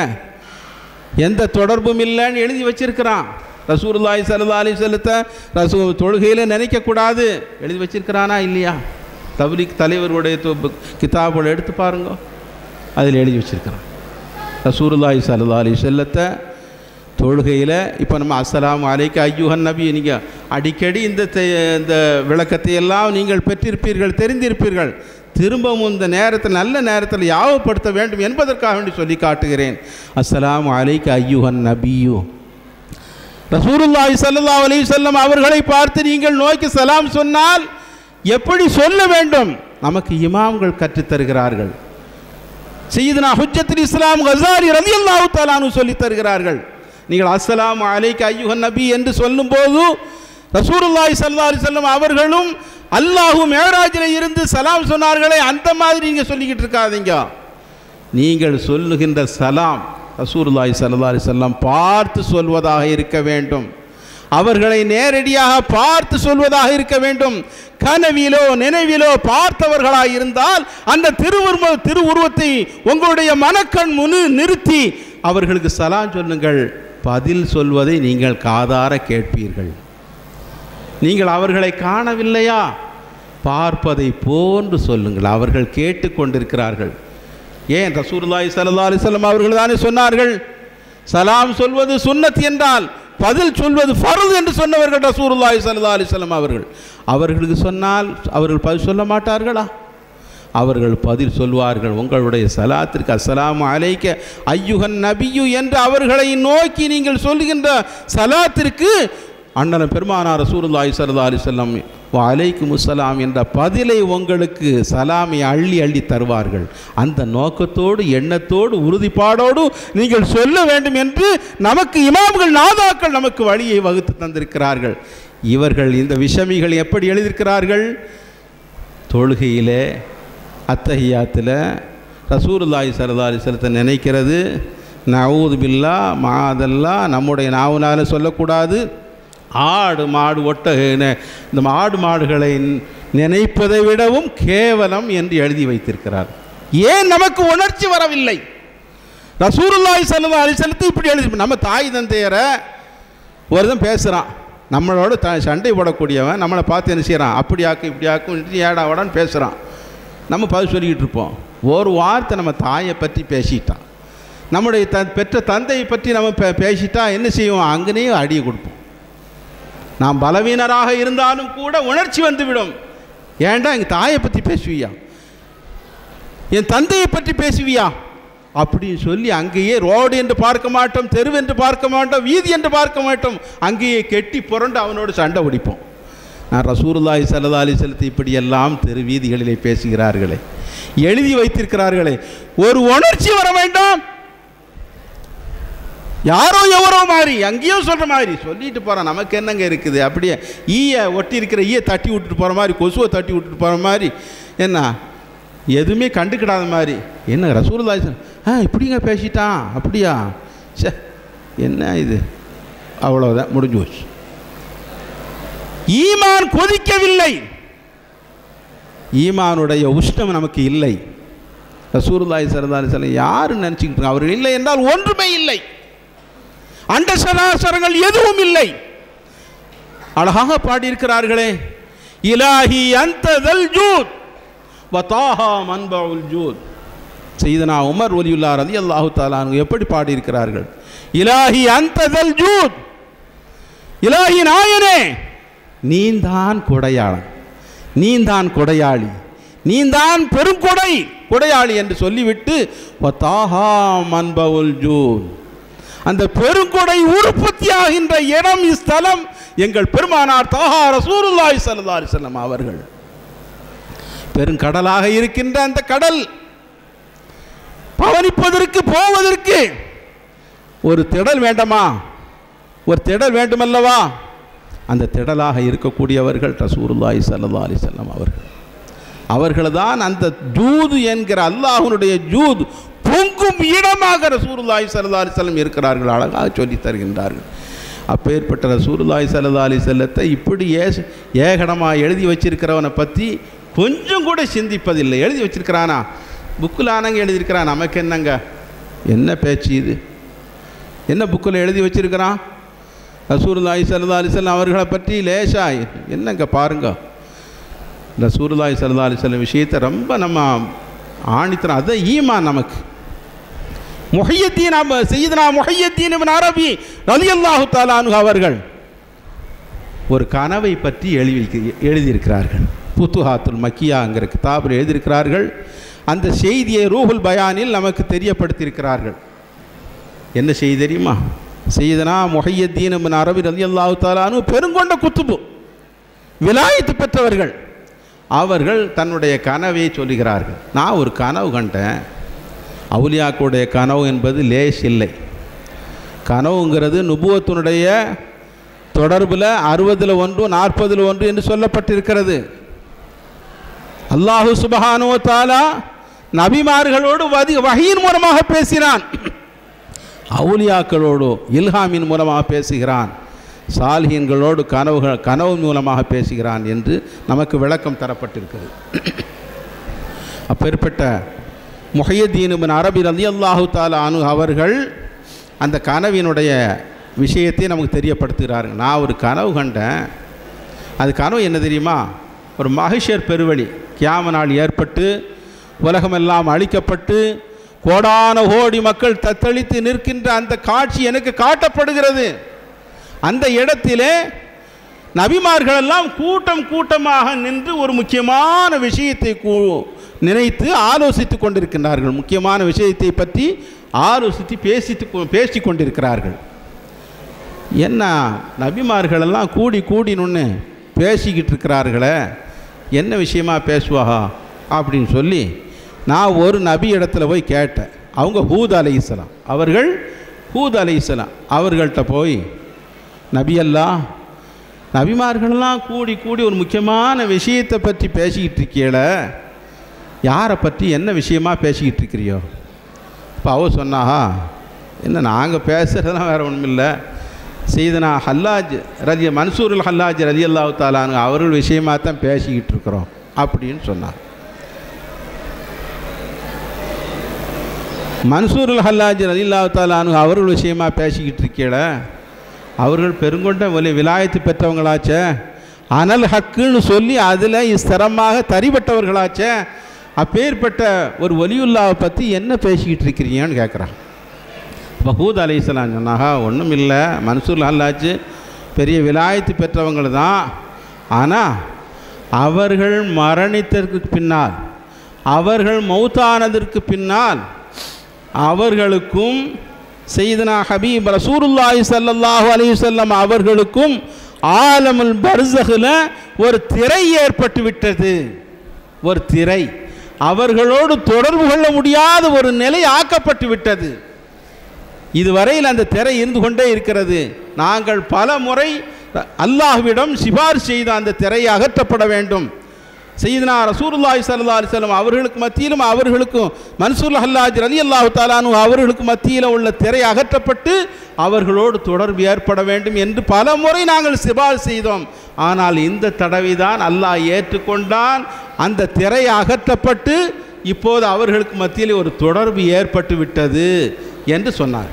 எந்த தொடர்பும் இல்லைன்னு எழுதி வச்சிருக்கிறான் ரசூலுல்லாஹி ஸல்லல்லாஹு அலைஹி வஸல்லத்தை ரசூ தொழுகையில் நினைக்கக்கூடாது எழுதி வச்சிருக்கிறானா இல்லையா தப்லீக் தலைவருடைய து- கிதாபுகளை எடுத்து பாருங்க அதில் எழுதி வச்சிருக்கிறான் ரசூலுல்லாஹி ஸல்லல்லாஹு அலைஹி வஸல்லத்தை தொழுகையில் இப்போ நம்ம அஸ்ஸலாமு அலைக்க ஐயூஹன் நபி நீங்கள் அடிக்கடி இந்த தெ- இந்த விளக்கத்தை எல்லாம் நீங்கள் பெற்றிருப்பீர்கள் தெரிந்திருப்பீர்கள் திரும்பவும் இந்த நேரத்தில் நல்ல நேரத்தில் யாவப்படுத்த வேண்டும் என்பதற்காக வேண்டி சொல்லி காட்டுகிறேன் அஸ்ஸலாமு அலைக்க ஐயூஹன் நபியு ரசூலுல்லாஹி ஸல்லல்லாஹு அலைஹி வஸல்லம் அவர்களை பார்த்து நீங்கள் நோக்கி சலாம் சொன்னால் எப்படி சொல்ல வேண்டும் நமக்கு இமாம்கள் கற்றுத் தருகிறார்கள் சையதுனா ஹுஜ்ஜத்துல் இஸ்லாம் கசாரி ரலியல்லாஹு தஆலானு சொல்லி தருகிறார்கள் நீங்கள் அஸ்ஸலாமு அலைக்க ஐயுஹன் நபி என்று சொல்லும்போது ரசூலுல்லாஹி ஸல்லல்லாஹு அலைஹி வஸல்லம் அவர்களும் அல்லாஹு மேராஜில் இருந்து சலாம் சொன்னார்களே அந்த மாதிரி நீங்கள் சொல்லிக்கிட்டு இருக்காதீங்க நீங்கள் சொல்லுகின்ற சலாம் ரசூலுல்லாஹி ஸல்லல்லாஹு அலைஹி வஸல்லம் பார்த்து சொல்வதாக இருக்க வேண்டும் அவர்களை நேரடியாக பார்த்து சொல்வதாக இருக்க வேண்டும் கனவிலோ நினைவிலோ பார்த்தவர்களாக இருந்தால் அந்த திருவுருவ திருவுருவத்தை உங்களுடைய மனக்கண் முனு நிறுத்தி அவர்களுக்கு சலாம் சொல்லுங்கள் பதில் சொல்வதை நீங்கள் காதார கேட்பீர்கள் நீங்கள் அவர்களை காணவில்லையா பார்ப்பதை போன்று சொல்லுங்கள் அவர்கள் கேட்டுக்கொண்டிருக்கிறார்கள் ஏன் ரசூலுல்லாஹி ஸல்லல்லாஹு அலைஹி வஸல்லம் அவர்கள் தானே சொன்னார்கள் சலாம் சொல்வது சுன்னத் என்றால் பதில் சொல்வது ஃபர்து என்று சொன்னவர்கள் ரசூலுல்லாஹி ஸல்லல்லாஹு அலைஹி வஸல்லம் அவர்கள் அவர்களுக்கு சொன்னால் அவர்கள் பதில் சொல்ல மாட்டார்களா அவர்கள் பதில் சொல்வார்கள் உங்களுடைய சலாத்திற்கு அஸ்ஸலாமு அலைக்க ஐயுகன் நபியு என்று அவர்களை நோக்கி நீங்கள் சொல்லுகின்ற சலாத்திற்கு அண்ணன் பெருமானார் ரசூலுல்லாஹி ஸல்லல்லாஹு அலைஹி வஸல்லம் அலைக்கும் முஸ்ஸலாம் என்ற பதிலை உங்களுக்கு சலாமை அள்ளி அள்ளி தருவார்கள் அந்த நோக்கத்தோடு எண்ணத்தோடு உறுதிப்பாடோடு நீங்கள் சொல்ல வேண்டும் என்று நமக்கு இமாம்கள் நாதாக்கள் நமக்கு வழியை வகுத்து தந்திருக்கிறார்கள் இவர்கள் இந்த விஷமிகள் எப்படி எழுதியிருக்கிறார்கள் தொழுகையிலே அத்தஹியாத்தில் ரசூலுல்லாஹி ஸல்லல்லாஹு அலைஹி வஸல்லத்தை நினைக்கிறது நவூது பில்லா மாதல்லா நம்முடைய நாவுனால சொல்லக்கூடாது ஆடு மாடு ஒட்டக இந்த ஆடு மாடுகளை நினைப்பதை விடவும் கேவலம் என்று எழுதி வைத்திருக்கிறார் ஏன் நமக்கு உணர்ச்சி வரவில்லை ரசூலுல்லாஹி ஸல்லல்லாஹு அலைஹி வஸல்லத்தை இப்படி எழுதி நம்ம தாய் தந்தையரை ஒருத்தன் பேசுகிறான் நம்மளோட த சண்டை போடக்கூடியவன் நம்மளை பார்த்து என்ன செய்கிறான் அப்படி ஆக்கு இப்படி ஆக்கும் ஏடா வாடான்னு பேசுகிறான் நம்ம பதில் சொல்லிக்கிட்டு இருப்போம் ஒரு வார்த்தை நம்ம தாயை பற்றி பேசிட்டான் நம்முடைய த பெற்ற தந்தையை பற்றி நம்ம பே பேசிட்டா என்ன செய்வோம் அங்கேயும் அடியை கொடுப்போம் நாம் பலவீனராக இருந்தாலும் கூட உணர்ச்சி வந்துவிடும் ஏன்டா எங்கள் தாயை பற்றி பேசுவியா என் தந்தையை பற்றி பேசுவியா அப்படின்னு சொல்லி அங்கேயே ரோடு என்று பார்க்க மாட்டோம் தெரு என்று பார்க்க மாட்டோம் வீதி என்று பார்க்க மாட்டோம் அங்கேயே கெட்டி புரண்டு அவனோடு சண்டை பிடிப்போம் நான் ரசூருல்லாஹி சல்லா அலி செலுத்தி இப்படியெல்லாம் தெரு வீதிகளிலே பேசுகிறார்களே எழுதி வைத்திருக்கிறார்களே ஒரு உணர்ச்சி வர வேண்டாம் யாரோ எவரோ மாதிரி அங்கேயோ சொல்கிற மாதிரி சொல்லிட்டு போகிறான் நமக்கு என்னங்க இருக்குது அப்படியே ஈய ஒட்டி இருக்கிற ஈய தட்டி விட்டுட்டு போகிற மாதிரி கொசுவை தட்டி விட்டுட்டு போகிற மாதிரி என்ன எதுவுமே கண்டுக்கிடாத மாதிரி என்ன ரசூலுல்லாஹி ஆ இப்படிங்க பேசிட்டான் அப்படியா சே என்ன இது அவ்வளோதான் முடிஞ்சு போச்சு ஈமான் கொதிக்கவில்லை ஈமானுடைய உஷ்ணம் நமக்கு இல்லை ரசூருல்லாய் சரதாரி சில யாரும் நினச்சிக்கிட்டு இருக்காங்க அவர்கள் இல்லை என்றால் ஒன்றுமே இல்லை அண்ட சராசரங்கள் எதுவும் இல்லை அழகாக பாடியிருக்கிறார்களே இலாஹி அந்ததல் ஜூத் வதாஹா மன்பவுல் ஜூத் செய்தனா உமர் ஒலியுல்லா ரதி அல்லாஹு தாலானு எப்படி பாடியிருக்கிறார்கள் இலாஹி அந்ததல் ஜூத் இலாஹி நாயனே நீந்தான் கொடையாளன் நீந்தான் கொடையாளி நீந்தான் பெருங்கொடை கொடையாளி என்று சொல்லிவிட்டு வத்தாஹா மன்பவுல் ஜூத் அந்த பெருங்கொடை உற்பத்தி ஆகின்ற இடம் இஸ்தலம் எங்கள் பெருமானார் தாஹா ரசூலுல்லாஹி ஸல்லல்லாஹு அலைஹி வஸல்லம் அவர்கள் பெருங்கடலாக இருக்கின்ற அந்த கடல் பவனிப்பதற்கு போவதற்கு ஒரு திடல் வேண்டாமா ஒரு திடல் வேண்டுமல்லவா அந்த திடலாக இருக்கக்கூடியவர்கள் ரசூலுல்லாஹி ஸல்லல்லாஹு அலைஹி வஸல்லம் அவர்கள் அவர்கள்தான் அந்த ஜூது என்கிற அல்லாஹ்வுடைய ஜூத் பொங்கும் இடமாக ரசூலுல்லாஹி ஸல்லல்லாஹு அலைஹி வஸல்லம் இருக்கிறார்கள் அழகாக சொல்லி தருகின்றார்கள் அப்பேற்பட்ட ரசூலுல்லாஹி ஸல்லல்லாஹு அலைஹி வஸல்லத்தை இப்படி ஏ ஏகடமாக எழுதி வச்சிருக்கிறவனை பற்றி கொஞ்சம் கூட சிந்திப்பதில்லை எழுதி வச்சிருக்கிறானா புக்கில் ஆனங்க எழுதியிருக்கிறான் நமக்கு என்னங்க என்ன பேச்சு இது என்ன புக்கில் எழுதி வச்சிருக்கிறான் ரசூலுல்லாஹி ஸல்லல்லாஹு அலைஹி வஸல்லம் அவர்களை பற்றி லேசா என்னங்க பாருங்க ரசூலுல்லாஹி ஸல்லல்லாஹு அலைஹி வஸல்லம் விஷயத்தை ரொம்ப நம்ம ஆணித்தரம் அதை ஈமான் நமக்கு முஹையத்தீன் அப செய்தனா முஹையத்தீன் இப்னு அரபி ரலியல்லாஹு தஆலா அன்ஹு அவர்கள் ஒரு கனவை பற்றி எழுதி எழுதியிருக்கிறார்கள் புத்துஹாத்துல் மக்கியாங்கிற கிதாபில் எழுதியிருக்கிறார்கள் அந்த செய்தியை ரூஹுல் பயானில் நமக்கு தெரியப்படுத்தியிருக்கிறார்கள் என்ன செய்தி தெரியுமா செய்தனா முஹையத்தீன் பின் அரபி ரலி அல்லாஹு தாலானு பெருங்கொண்ட குத்துபு விலாயத்து பெற்றவர்கள் அவர்கள் தன்னுடைய கனவை சொல்லுகிறார்கள் நான் ஒரு கனவு கண்டேன் அவுலியாக்களுடைய கனவு என்பது லேஸ் இல்லை கனவுங்கிறது நுபுவத்தினுடைய தொடர்பில் அறுபதில் ஒன்று நாற்பதில் ஒன்று என்று சொல்லப்பட்டிருக்கிறது அல்லாஹு சுபஹானோ தாலா நபிமார்களோடு வதி வகையின் மூலமாக பேசினான் அவுலியாக்களோடு இல்ஹாமின் மூலமாக பேசுகிறான் சால்ஹீன்களோடு கனவுகள் கனவு மூலமாக பேசுகிறான் என்று நமக்கு விளக்கம் தரப்பட்டிருக்கிறது அப்பேற்பட்ட முஹையத்தீனுபின் அரபி ரலி அல்லாஹு தாலா அனு அவர்கள் அந்த கனவினுடைய விஷயத்தை நமக்கு தெரியப்படுத்துகிறார்கள் நான் ஒரு கனவு கண்டேன் அது கனவு என்ன தெரியுமா ஒரு மகிஷர் பெருவழி கியாம நாள் ஏற்பட்டு உலகமெல்லாம் அழிக்கப்பட்டு கோடான கோடி மக்கள் தத்தளித்து நிற்கின்ற அந்த காட்சி எனக்கு காட்டப்படுகிறது அந்த இடத்திலே நபிமார்களெல்லாம் கூட்டம் கூட்டமாக நின்று ஒரு முக்கியமான விஷயத்தை கூ- நினைத்து ஆலோசித்து கொண்டிருக்கின்றார்கள் முக்கியமான விஷயத்தை பற்றி ஆலோசித்து பேசித்து கொ- பேசிக் கொண்டிருக்கிறார்கள் என்ன நபிமார்களெல்லாம் கூடி கூடி நின்று பேசிக்கிட்டு இருக்கிறார்களே என்ன விஷயமா பேசுவாகா அப்படின்னு சொல்லி நான் ஒரு நபி இடத்துல போய் கேட்டேன் அவங்க ஹூத் அலை இஸ்லாம் அவர்கள் ஹூத் அலை இஸ்லாம் அவர்கள்ட்ட போய் நபியல்லா நபிமார்களெல்லாம் கூடி கூடி ஒரு முக்கியமான விஷயத்தை பற்றி பேசிக்கிட்டு இருக்கீல யாரை பற்றி என்ன விஷயமா பேசிக்கிட்டு இருக்கிறியோ இப்போ அவ சொன்னாஹா என்ன நாங்கள் பேசுகிறதெல்லாம் வேறு ஒன்றும் இல்லை செய்தனா ஹல்லாஜ் ரதி மன்சூருல் ஹல்லாஜ் ரதி அல்லாஹு தாலானு அவர்கள் விஷயமாக தான் பேசிக்கிட்டு இருக்கிறோம் அப்படின்னு சொன்னார் மன்சூருல் ஹல்லாஜ் ரதி அல்லாஹு தாலானு அவர்கள் விஷயமாக பேசிக்கிட்டு இருக்கீல அவர்கள் பெருங்கொண்ட ஒலி விலாயத்து பெற்றவங்களாச்சே அனல் ஹக்குன்னு சொல்லி அதில் ஸ்திரமாக தறிபட்டவர்களாச்சே அப்பேற்பட்ட ஒரு ஒலியுல்லாவை பற்றி என்ன பேசிக்கிட்டு இருக்கிறீங்கன்னு கேட்குறான் இப்போ ஹூத் அலி இஸ்லாம் சொன்னாங்க ஒன்றும் இல்லை மன்சூர் அல்லாச்சு பெரிய விலாயத்து பெற்றவங்க தான் ஆனால் அவர்கள் மரணித்ததற்கு பின்னால் அவர்கள் மௌத்தானதற்கு பின்னால் அவர்களுக்கும் செய்தனா ஹபீப் ரசூலுல்லாஹி ஸல்லல்லாஹு அலைஹி வஸல்லம் அவர்களுக்கும் ஆலமுல் பர்சஹில் ஒரு திரை ஏற்பட்டு விட்டது ஒரு திரை அவர்களோடு தொடர்பு கொள்ள முடியாத ஒரு நிலை ஆக்கப்பட்டு விட்டது இதுவரையில் அந்த திரை இருந்து கொண்டே இருக்கிறது நாங்கள் பல முறை அல்லாஹ்விடம் சிபாரிசு செய்த அந்த திரை அகற்றப்பட வேண்டும் செய்தனா ரசூலுல்லாஹி ஸல்லல்லாஹு அலைஹி வஸல்லம் அவர்களுக்கு மத்தியிலும் அவர்களுக்கும் மன்சூர் ஹல்லாஜ் ரலி அல்லாஹு தாலானு அவர்களுக்கு மத்தியில் உள்ள திரை அகற்றப்பட்டு அவர்களோடு தொடர்பு ஏற்பட வேண்டும் என்று பல முறை நாங்கள் சிபாரிசு செய்தோம் ஆனால் இந்த தடவை தான் அல்லாஹ் ஏற்றுக்கொண்டான் அந்த திரை அகற்றப்பட்டு இப்போது அவர்களுக்கு மத்தியில் ஒரு தொடர்பு ஏற்பட்டு விட்டது என்று சொன்னார்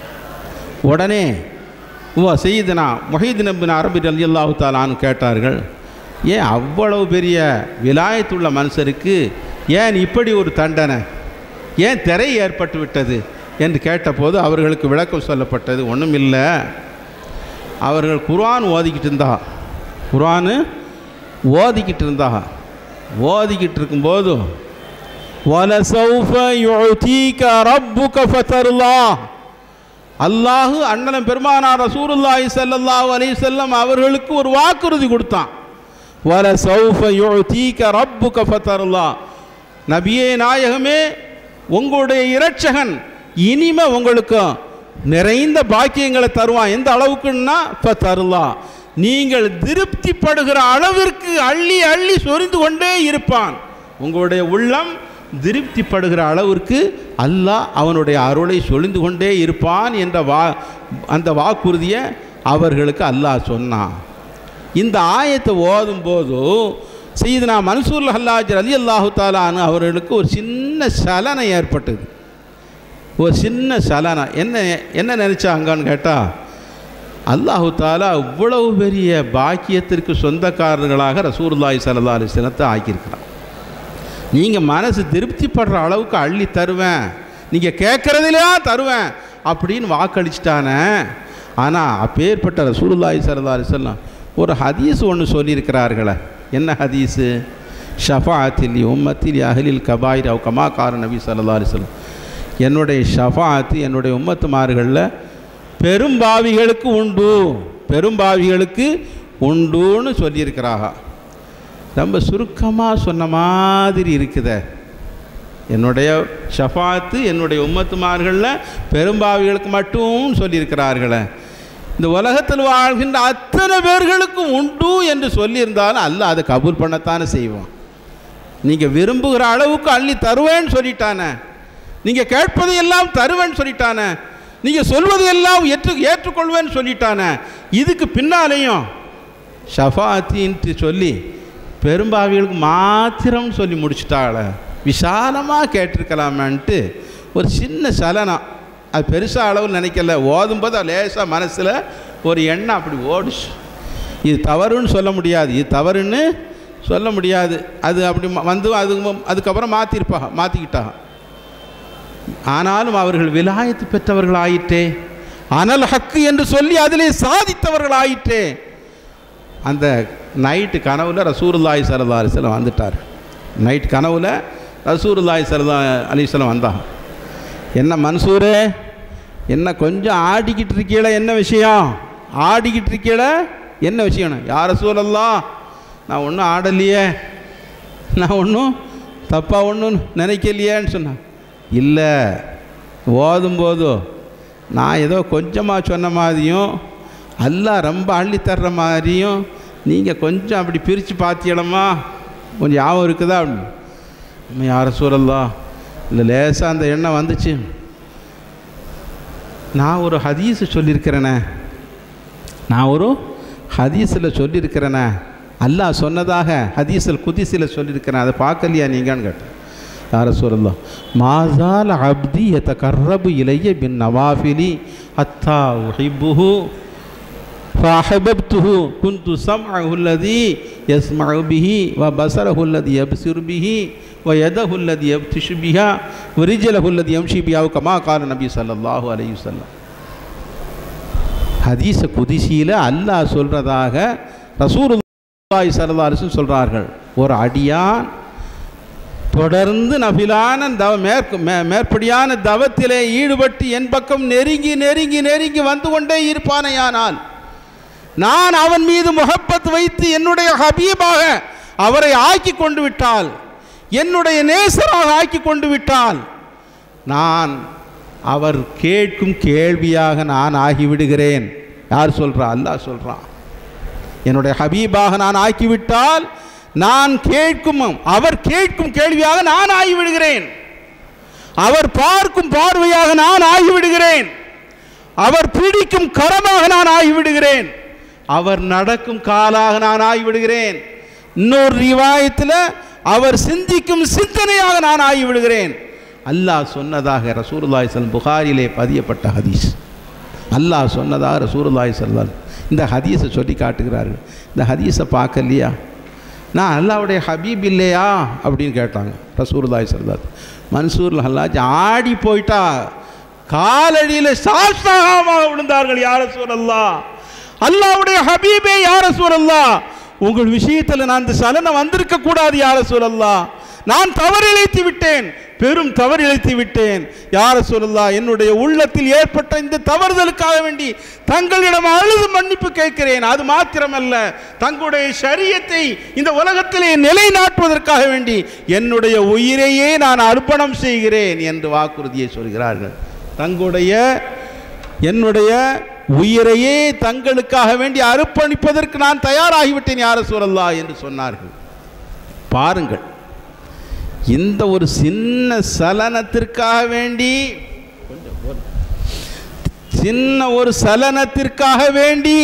உடனே ஓ செய்தனா மொஹீதின் பின் அரபி அலி அல்லாஹு தாலான்னு கேட்டார்கள் ஏன் அவ்வளவு பெரிய விலாயத்துள்ள மனுஷருக்கு ஏன் இப்படி ஒரு தண்டனை ஏன் திரை ஏற்பட்டு விட்டது என்று கேட்டபோது அவர்களுக்கு விளக்கம் சொல்லப்பட்டது ஒன்றும் இல்லை அவர்கள் குர்ஆன் ஓதிக்கிட்டு இருந்தா குர்ஆனு ஓதிக்கிட்டு இருந்தா ஓதிக்கிட்டு இருக்கும்போது وَلَسَوْفَ يُعْتِيكَ رَبُّكَ فَتَرْضَى அல்லாஹு அண்ணலம் பெருமானார் ரசூலுல்லாஹி ஸல்லல்லாஹு அலைஹி வஸல்லம் அவர்களுக்கு ஒரு வாக்குறுதி கொடுத்தான் வல சௌஃப யுஅதீக ரப்புக ஃபதர்லா நபியே நாயகமே உங்களுடைய இரட்சகன் இனிமே உங்களுக்கு நிறைந்த பாக்கியங்களை தருவான் எந்த அளவுக்குன்னா ஃபதர்லா நீங்கள் திருப்திப்படுகிற அளவிற்கு அள்ளி அள்ளி சொரிந்து கொண்டே இருப்பான் உங்களுடைய உள்ளம் திருப்திப்படுகிற அளவிற்கு அல்லாஹ் அவனுடைய அருளை சொலிந்து கொண்டே இருப்பான் என்ற வா அந்த வாக்குறுதியை அவர்களுக்கு அல்லாஹ் சொன்னான் இந்த ஆயத்தை ஓதும்போது செய்தனா மன்சூர் ஹல்லாஜ் அலி அல்லாஹு தாலான்னு அவர்களுக்கு ஒரு சின்ன சலனை ஏற்பட்டது ஒரு சின்ன சலனம் என்ன என்ன நினச்சாங்கன்னு கேட்டால் அல்லாஹு தாலா இவ்வளவு பெரிய பாக்கியத்திற்கு சொந்தக்காரர்களாக ரசூர்லாய் சல்லா அலிஸ்லத்தை ஆக்கியிருக்கிறான் நீங்கள் மனசு திருப்திப்படுற அளவுக்கு அள்ளி தருவேன் நீங்கள் கேட்குறதுலையா தருவேன் அப்படின்னு வாக்களிச்சிட்டானே ஆனால் அப்பேற்பட்ட ரசூலுல்லாஹி ஸல்லல்லாஹு அலைஹி வஸல்லம் ஒரு ஹதீஸ் ஒன்று சொல்லியிருக்கிறார்களே என்ன ஹதீஸு ஷஃபாத்தில் உம்மத்தில் அஹலில் கபாயிர் அவ் கமா கார நபி ஸல்லல்லாஹு அலைஹி வஸல்லம் என்னுடைய ஷஃபாத்து என்னுடைய உம்மத்துமார்களில் பெரும்பாவிகளுக்கு உண்டு பெரும்பாவிகளுக்கு உண்டுன்னு சொல்லியிருக்கிறாங்க ரொம்ப சுருக்கமாக சொன்ன மாதிரி இருக்குதே என்னுடைய ஷஃபாத்து என்னுடைய உம்மத்துமார்களில் பெரும்பாவிகளுக்கு மட்டும் சொல்லியிருக்கிறார்களே இந்த உலகத்தில் வாழ்கின்ற அத்தனை பேர்களுக்கும் உண்டு என்று சொல்லியிருந்தாலும் அல்ல அதை கபூல் பண்ணத்தானே செய்வோம் நீங்கள் விரும்புகிற அளவுக்கு அள்ளி தருவேன்னு சொல்லிட்டானே நீங்கள் கேட்பதையெல்லாம் தருவேன்னு சொல்லிட்டானே நீங்கள் சொல்வதையெல்லாம் ஏற்று ஏற்றுக்கொள்வேன்னு சொல்லிட்டானே இதுக்கு பின்னாலேயும் ஷஃபாத்தின்ட்டு சொல்லி பெரும்பாவிகளுக்கு மாத்திரம் சொல்லி முடிச்சிட்டாள விசாலமாக கேட்டிருக்கலாமான்ட்டு ஒரு சின்ன சலனம் அது பெருசாக அளவில் நினைக்கல ஓதும்போது அது லேசாக மனசில் ஒரு எண்ணம் அப்படி ஓடுச்சு இது தவறுன்னு சொல்ல முடியாது இது தவறுன்னு சொல்ல முடியாது அது அப்படி ம- வந்து அது அதுக்கப்புறம் மாற்றிருப்பாங்க மாற்றிக்கிட்டாங்க ஆனாலும் அவர்கள் விலாயத்து பெற்றவர்கள் ஆயிற்றே அனல் ஹக்கு என்று சொல்லி அதிலே சாதித்தவர்கள் ஆயிற்றே அந்த நைட்டு கனவுல ரசூருல்லாய் சரதா அலிஸ்லாம் வந்துட்டார் நைட் கனவுல ரசூருல்லாய் சரதா அலிஸ்லாம் வந்தாங்க என்ன மன்சூரே என்ன கொஞ்சம் ஆடிக்கிட்டு இருக்கீல என்ன விஷயம் ஆடிக்கிட்டு இருக்கீல என்ன விஷயம் யார் ரசூலல்லாம் நான் ஒன்றும் ஆடலையே நான் ஒன்றும் தப்பாக ஒன்றும் நினைக்கலையேன்னு சொன்னேன் இல்லை ஓதும்போதோ நான் ஏதோ கொஞ்சமாக சொன்ன மாதிரியும் அல்லாஹ் ரொம்ப அள்ளி தர்ற மாதிரியும் நீங்கள் கொஞ்சம் அப்படி பிரித்து பார்த்தீங்களம்மா கொஞ்சம் ஞாபகம் இருக்குதா அப்படின்னு நம்ம யார சூழல்லா இல்லை லேசாக அந்த எண்ணம் வந்துச்சு நான் ஒரு ஹதீஸு சொல்லியிருக்கிறேனே நான் ஒரு ஹதீஸில் சொல்லியிருக்கிறேனே அல்லாஹ் சொன்னதாக ஹதீஸில் குதிசில் சொல்லியிருக்கிறேன் அதை பார்க்கலையா நீங்கன்னு கேட்டேன் யார சொல்லலாம் மாசால் அப்தி எத்த கர்ரபு இலைய பின் நவாஃபிலி அத்தா உஹிப்புஹு فأحببته كنت سمعه الذي يسمع به وبصره الذي يبصر به ويده الذي يبطش بها ورجله الذي يمشي بها كما قال النبي صلى الله عليه وسلم ஹதீஸ குதிசியில் அல்லாஹ் சொல்கிறதாக ரசூலுல்லாஹி ஸல்லல்லாஹு அலைஹி வஸல்லம் சொல்கிறார்கள் ஒரு அடியான் தொடர்ந்து நபிலான தவ மேற்கு மே மேற்படியான தவத்திலே ஈடுபட்டு என் பக்கம் நெருங்கி நெருங்கி நெருங்கி வந்து கொண்டே இருப்பானேயானால் நான் அவன் மீது முகப்பத் வைத்து என்னுடைய ஹபீபாக அவரை ஆக்கி கொண்டு விட்டால் என்னுடைய நேசராக ஆக்கி கொண்டு விட்டால் நான் அவர் கேட்கும் கேள்வியாக நான் ஆகிவிடுகிறேன் யார் சொல்றா அல்லாஹ் சொல்றான் என்னுடைய ஹபீபாக நான் ஆக்கிவிட்டால் நான் கேட்கும் அவர் கேட்கும் கேள்வியாக நான் ஆகிவிடுகிறேன் அவர் பார்க்கும் பார்வையாக நான் ஆகிவிடுகிறேன் அவர் பிடிக்கும் கரமாக நான் ஆகிவிடுகிறேன் அவர் நடக்கும் காலாக நான் ஆகிவிடுகிறேன் இன்னொரு ரிவாயத்தில் அவர் சிந்திக்கும் சிந்தனையாக நான் ஆகிவிடுகிறேன் அல்லாஹ் சொன்னதாக ரசூலுல்லாஹி ஸல் புகாரிலே பதியப்பட்ட ஹதீஸ் அல்லாஹ் சொன்னதாக ரசூலுல்லாஹி ஸல்லல்லாஹு இந்த ஹதீஸை சொல்லி காட்டுகிறார்கள் இந்த ஹதீஸை பார்க்கலையா நான் அல்லாவுடைய ஹபீப் இல்லையா அப்படின்னு கேட்டாங்க ரசூலுல்லாஹி ஸல்லல்லாஹு மன்சூர் ஹல்லாஜ் ஆடி போயிட்டா காலடியில் சாஸ்தாகமாக விழுந்தார்கள் யார சூழல்லா அல்லாவுடைய ஹபீபே யார சூழல்லா உங்கள் விஷயத்தில் நான் இந்த சலனம் வந்திருக்க கூடாது யார சூழல்லா நான் தவறிழைத்து விட்டேன் பெரும் தவறிழைத்து விட்டேன் யார சொல்லலா என்னுடைய உள்ளத்தில் ஏற்பட்ட இந்த தவறுதலுக்காக வேண்டி தங்களிடம் அழுது மன்னிப்பு கேட்கிறேன் அது மாத்திரமல்ல தங்களுடைய சரியத்தை இந்த உலகத்திலே நிலைநாட்டுவதற்காக வேண்டி என்னுடைய உயிரையே நான் அர்ப்பணம் செய்கிறேன் என்று வாக்குறுதியை சொல்கிறார்கள் தங்களுடைய என்னுடைய உயிரையே தங்களுக்காக வேண்டி அர்ப்பணிப்பதற்கு நான் தயாராகிவிட்டேன் யார சூழல்லா என்று சொன்னார்கள் பாருங்கள் இந்த ஒரு சின்ன சலனத்திற்காக வேண்டி கொஞ்சம் போடு. சின்ன ஒரு சலனத்திற்காக வேண்டி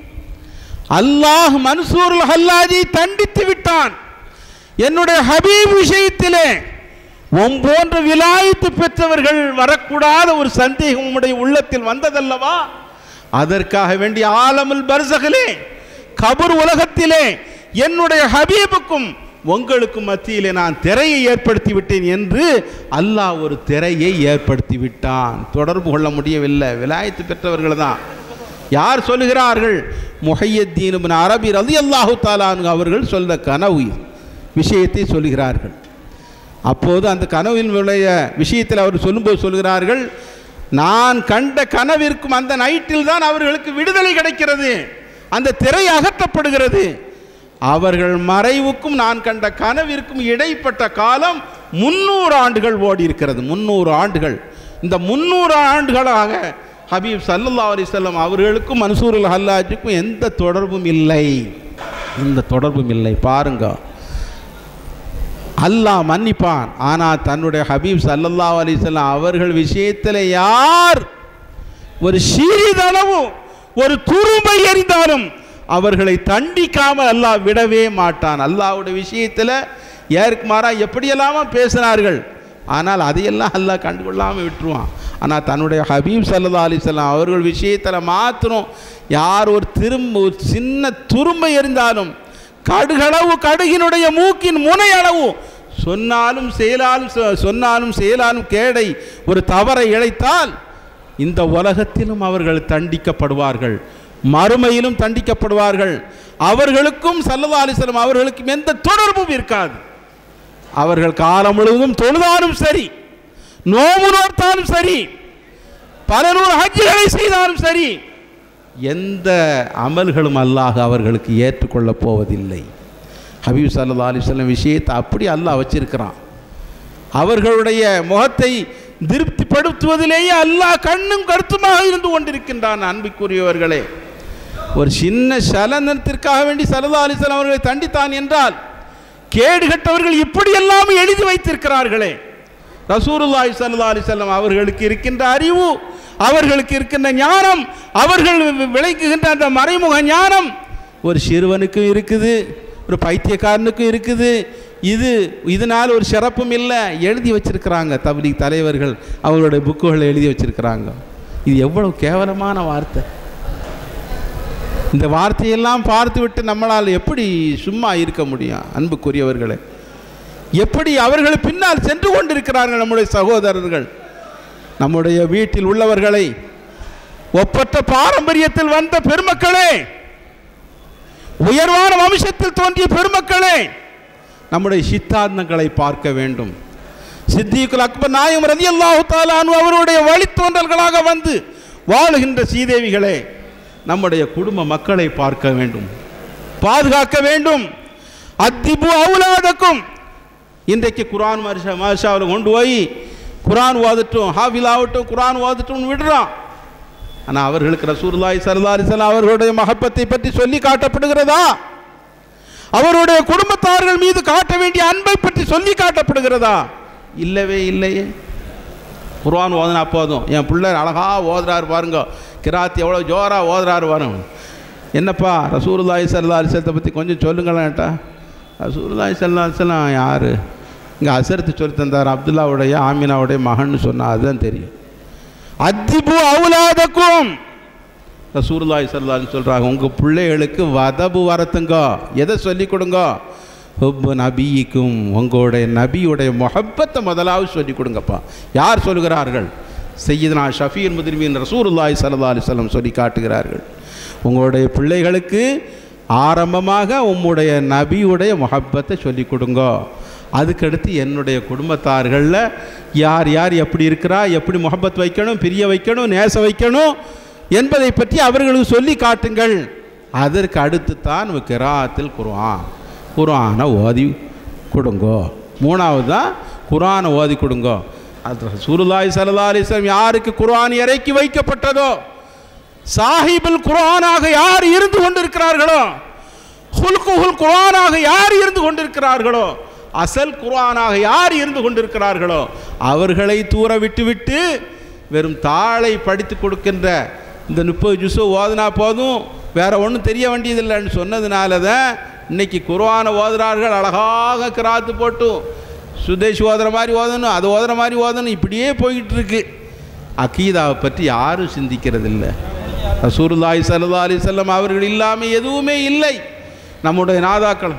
அல்லாஹ் மன்சூர் ஹல்லாஜி தண்டித்து விட்டான் என்னுடைய ஹபீப் விஷயத்திலே உன் போன்ற விலாயத்து பெற்றவர்கள் வரக்கூடாத ஒரு சந்தேகம் உம்முடைய உள்ளத்தில் வந்ததல்லவா அதற்காக வேண்டி ஆலமுல் பர்சகலே கபர் உலகத்திலே என்னுடைய ஹபீபுக்கும் உங்களுக்கும் மத்தியிலே நான் திரையை ஏற்படுத்தி விட்டேன் என்று அல்லாஹ் ஒரு திரையை ஏற்படுத்தி விட்டான் தொடர்பு கொள்ள முடியவில்லை விலாயத்து பெற்றவர்கள் தான் யார் சொல்லுகிறார்கள் முஹையத்தீன் அரபி ரதி அல்லாஹு தாலான் அவர்கள் சொல்ல கனவு விஷயத்தை சொல்லுகிறார்கள் அப்போது அந்த கனவின் உடைய விஷயத்தில் அவர் சொல்லும்போது சொல்கிறார்கள் நான் கண்ட கனவிற்கும் அந்த நைட்டில் தான் அவர்களுக்கு விடுதலை கிடைக்கிறது அந்த திரை அகற்றப்படுகிறது அவர்கள் மறைவுக்கும் நான் கண்ட கனவிற்கும் இடைப்பட்ட காலம் முன்னூறு ஆண்டுகள் ஓடி இருக்கிறது முன்னூறு ஆண்டுகள் இந்த முன்னூறு ஆண்டுகளாக ஹபீப் சல்லல்லா அலிசல்லம் அவர்களுக்கும் மன்சூருல் ஹல்லாஜுக்கும் எந்த தொடர்பும் இல்லை எந்த தொடர்பும் இல்லை பாருங்க அல்லாஹ் மன்னிப்பான் ஆனால் தன்னுடைய ஹபீப் சல்லல்லா அலிசல்லாம் அவர்கள் விஷயத்தில் யார் ஒரு சிறிதளவு ஒரு துரும்பை எறிந்தாலும் அவர்களை தண்டிக்காமல் அல்லாஹ் விடவே மாட்டான் அல்லாஹ்வுடைய விஷயத்தில் ஏற்கு மாறா எப்படியெல்லாமோ பேசினார்கள் ஆனால் அதையெல்லாம் அல்லாஹ் கண்டுகொள்ளாமல் விட்டுருவான் ஆனால் தன்னுடைய ஹபீப் சல்லா அலிசல்லாம் அவர்கள் விஷயத்தில் மாத்திரம் யார் ஒரு திரும்ப ஒரு சின்ன துரும்பை எறிந்தாலும் கடுகளவு கடுகினுடைய மூக்கின் முனை அளவு சொன்னாலும் செயலாலும் சொ- சொன்னாலும் செயலாலும் கேடை ஒரு தவறை இழைத்தால் இந்த உலகத்திலும் அவர்கள் தண்டிக்கப்படுவார்கள் மறுமையிலும் தண்டிக்கப்படுவார்கள் அவர்களுக்கும் சல்லல்லா அலிஸ்லாம் அவர்களுக்கும் எந்த தொடர்பும் இருக்காது அவர்கள் காலம் முழுவதும் தொழுதாலும் சரி நோம்பு நோர்த்தாலும் சரி பல நூறு ஹஜ்ஜுகளை செய்தாலும் சரி எந்த அமல்களும் அல்லாஹ் அவர்களுக்கு ஏற்றுக்கொள்ளப் போவதில்லை ஹபீப் சல்லா அலிஸ்லாம் விஷயத்தை அப்படி அல்லாஹ் வச்சிருக்கிறான் அவர்களுடைய முகத்தை திருப்திப்படுத்துவதிலேயே அல்லாஹ் கண்ணும் கருத்துமாக இருந்து கொண்டிருக்கின்றான் அன்பிற்குரியவர்களே ஒரு சின்ன சலனத்திற்காக வேண்டி சல்லா அலிஸ்லாம் அவர்களை தண்டித்தான் என்றால் கேடு கட்டவர்கள் இப்படியெல்லாம் எழுதி வைத்திருக்கிறார்களே ரசூலுல்லாஹி ஸல்லல்லாஹு அலைஹி வஸல்லம் அவர்களுக்கு இருக்கின்ற அறிவு அவர்களுக்கு இருக்கின்ற ஞானம் அவர்கள் வி- விளக்குகின்ற அந்த மறைமுக ஞானம் ஒரு சிறுவனுக்கும் இருக்குது ஒரு பைத்தியக்காரனுக்கும் இருக்குது இது இதனால் ஒரு சிறப்பும் இல்லை எழுதி வச்சிருக்கிறாங்க தபிலீக் தலைவர்கள் அவர்களுடைய புக்குகளை எழுதி வச்சிருக்கிறாங்க இது எவ்வளவு கேவலமான வார்த்தை இந்த வார்த்தையெல்லாம் பார்த்துவிட்டு நம்மளால் எப்படி சும்மா இருக்க முடியும் அன்புக்குரியவர்களே எப்படி அவர்கள் பின்னால் சென்று கொண்டிருக்கிறார்கள் நம்முடைய சகோதரர்கள் நம்முடைய வீட்டில் உள்ளவர்களை ஒப்பற்ற பாரம்பரியத்தில் வந்த பெருமக்களே உயர்வான வம்சத்தில் தோன்றிய பெருமக்களே நம்முடைய சித்தாந்தங்களை பார்க்க வேண்டும் சித்திகுல் அக்பர் நாயம் ரதி அல்லாஹு தாலானு அவருடைய வழித்தோன்றல்களாக வந்து வாழுகின்ற சீதேவிகளே நம்முடைய குடும்ப மக்களை பார்க்க வேண்டும் பாதுகாக்க வேண்டும் அத்திபு அவுலாதக்கும் இன்றைக்கு குரான் மரிஷா மரிஷாவில் கொண்டு போய் குரான் ஓதட்டும் ஹாஃபில் ஆகட்டும் குரான் ஓதட்டும் விடுறான் ஆனால் அவர்களுக்கு ரசூலுல்லாஹி ஸல்லல்லாஹு அலைஹி வஸல்லம் அவர்களுடைய மகப்பத்தை பற்றி சொல்லி காட்டப்படுகிறதா அவருடைய குடும்பத்தார்கள் மீது காட்ட வேண்டிய அன்பை பற்றி சொல்லி காட்டப்படுகிறதா இல்லவே இல்லையே குர்ஆன் ஓதுனா போதும் என் பிள்ளை அழகா ஓதுறாரு பாருங்க கிராத் எவ்வளோ ஜோரா ஓதுறாரு பாருங்க என்னப்பா ரசூலுல்லாஹி ஸல்லல்லாஹு அலைஹி வஸல்லத்தை பற்றி கொஞ்சம் சொல்லுங்களேன்ட்டா ரசூலுல்லாஹி ஸல்லல்லாஹு அலைஹி வஸல்லம் யார் இங்கே அசரத்து சொல்லி தந்தார் அப்துல்லாவுடைய ஆமினாவுடைய மகன்னு சொன்னால் அதுதான் தெரியும் அத்திபு அவுலாதக்கும் ரசூலுல்லாஹி ஸல்லல்லாஹு அலைஹி சொல்கிறாங்க உங்கள் பிள்ளைகளுக்கு வதபு வரத்துங்க எதை சொல்லி கொடுங்க ஹுப்பு நபிக்கும் உங்களுடைய நபியுடைய மொஹப்பத்தை முதலாவது சொல்லி கொடுங்கப்பா யார் சொல்கிறார்கள் செய்யதுனா ஷஃபீர் முதிர்மீன் ரசூலுல்லாஹி ஸல்லல்லாஹு அலைஹி வஸல்லம் சொல்லி காட்டுகிறார்கள் உங்களுடைய பிள்ளைகளுக்கு ஆரம்பமாக உம்முடைய நபியுடைய மொஹப்பத்தை சொல்லி கொடுங்க அதுக்கடுத்து என்னுடைய குடும்பத்தார்களில் யார் யார் எப்படி இருக்கிறா எப்படி முகப்பத் வைக்கணும் பிரிய வைக்கணும் நேச வைக்கணும் என்பதை பற்றி அவர்களுக்கு சொல்லி காட்டுங்கள் அதற்கு அடுத்து தான் கிராத்தில் குர்ஆன் குர்ஆனை ஓதி கொடுங்கோ மூணாவது தான் குர்ஆனை ஓதி கொடுங்கோ அது சூருல்லாய் சல்லா அலிஸ்லாம் யாருக்கு குர்ஆன் இறக்கி வைக்கப்பட்டதோ சாஹிபுல் குர்ஆனாக யார் இருந்து கொண்டிருக்கிறார்களோ ஹுல்குஹுல் குர்ஆனாக யார் இருந்து கொண்டிருக்கிறார்களோ அசல் குர்ஆனாக யார் இருந்து கொண்டிருக்கிறார்களோ அவர்களை தூர விட்டுவிட்டு வெறும் தாளை படித்து கொடுக்கின்ற இந்த முப்பது ஜுசு ஓதுனா போதும் வேற ஒன்றும் தெரிய வேண்டியதில்லைன்னு சொன்னதுனால தான் இன்னைக்கு குர்ஆனை ஓதுறார்கள் அழகாக கிராத்து போட்டு சுதேஷ் ஓதுற மாதிரி ஓதணும் அது ஓதுற மாதிரி ஓதணும் இப்படியே போய்கிட்டு இருக்கு அக்கீதாவை பற்றி யாரும் சிந்திக்கிறதில்ல ரசூலுல்லாஹி ஸல்லல்லாஹு அலைஹி வஸல்லம் அவர்கள் இல்லாமல் எதுவுமே இல்லை நம்முடைய நாதாக்கள்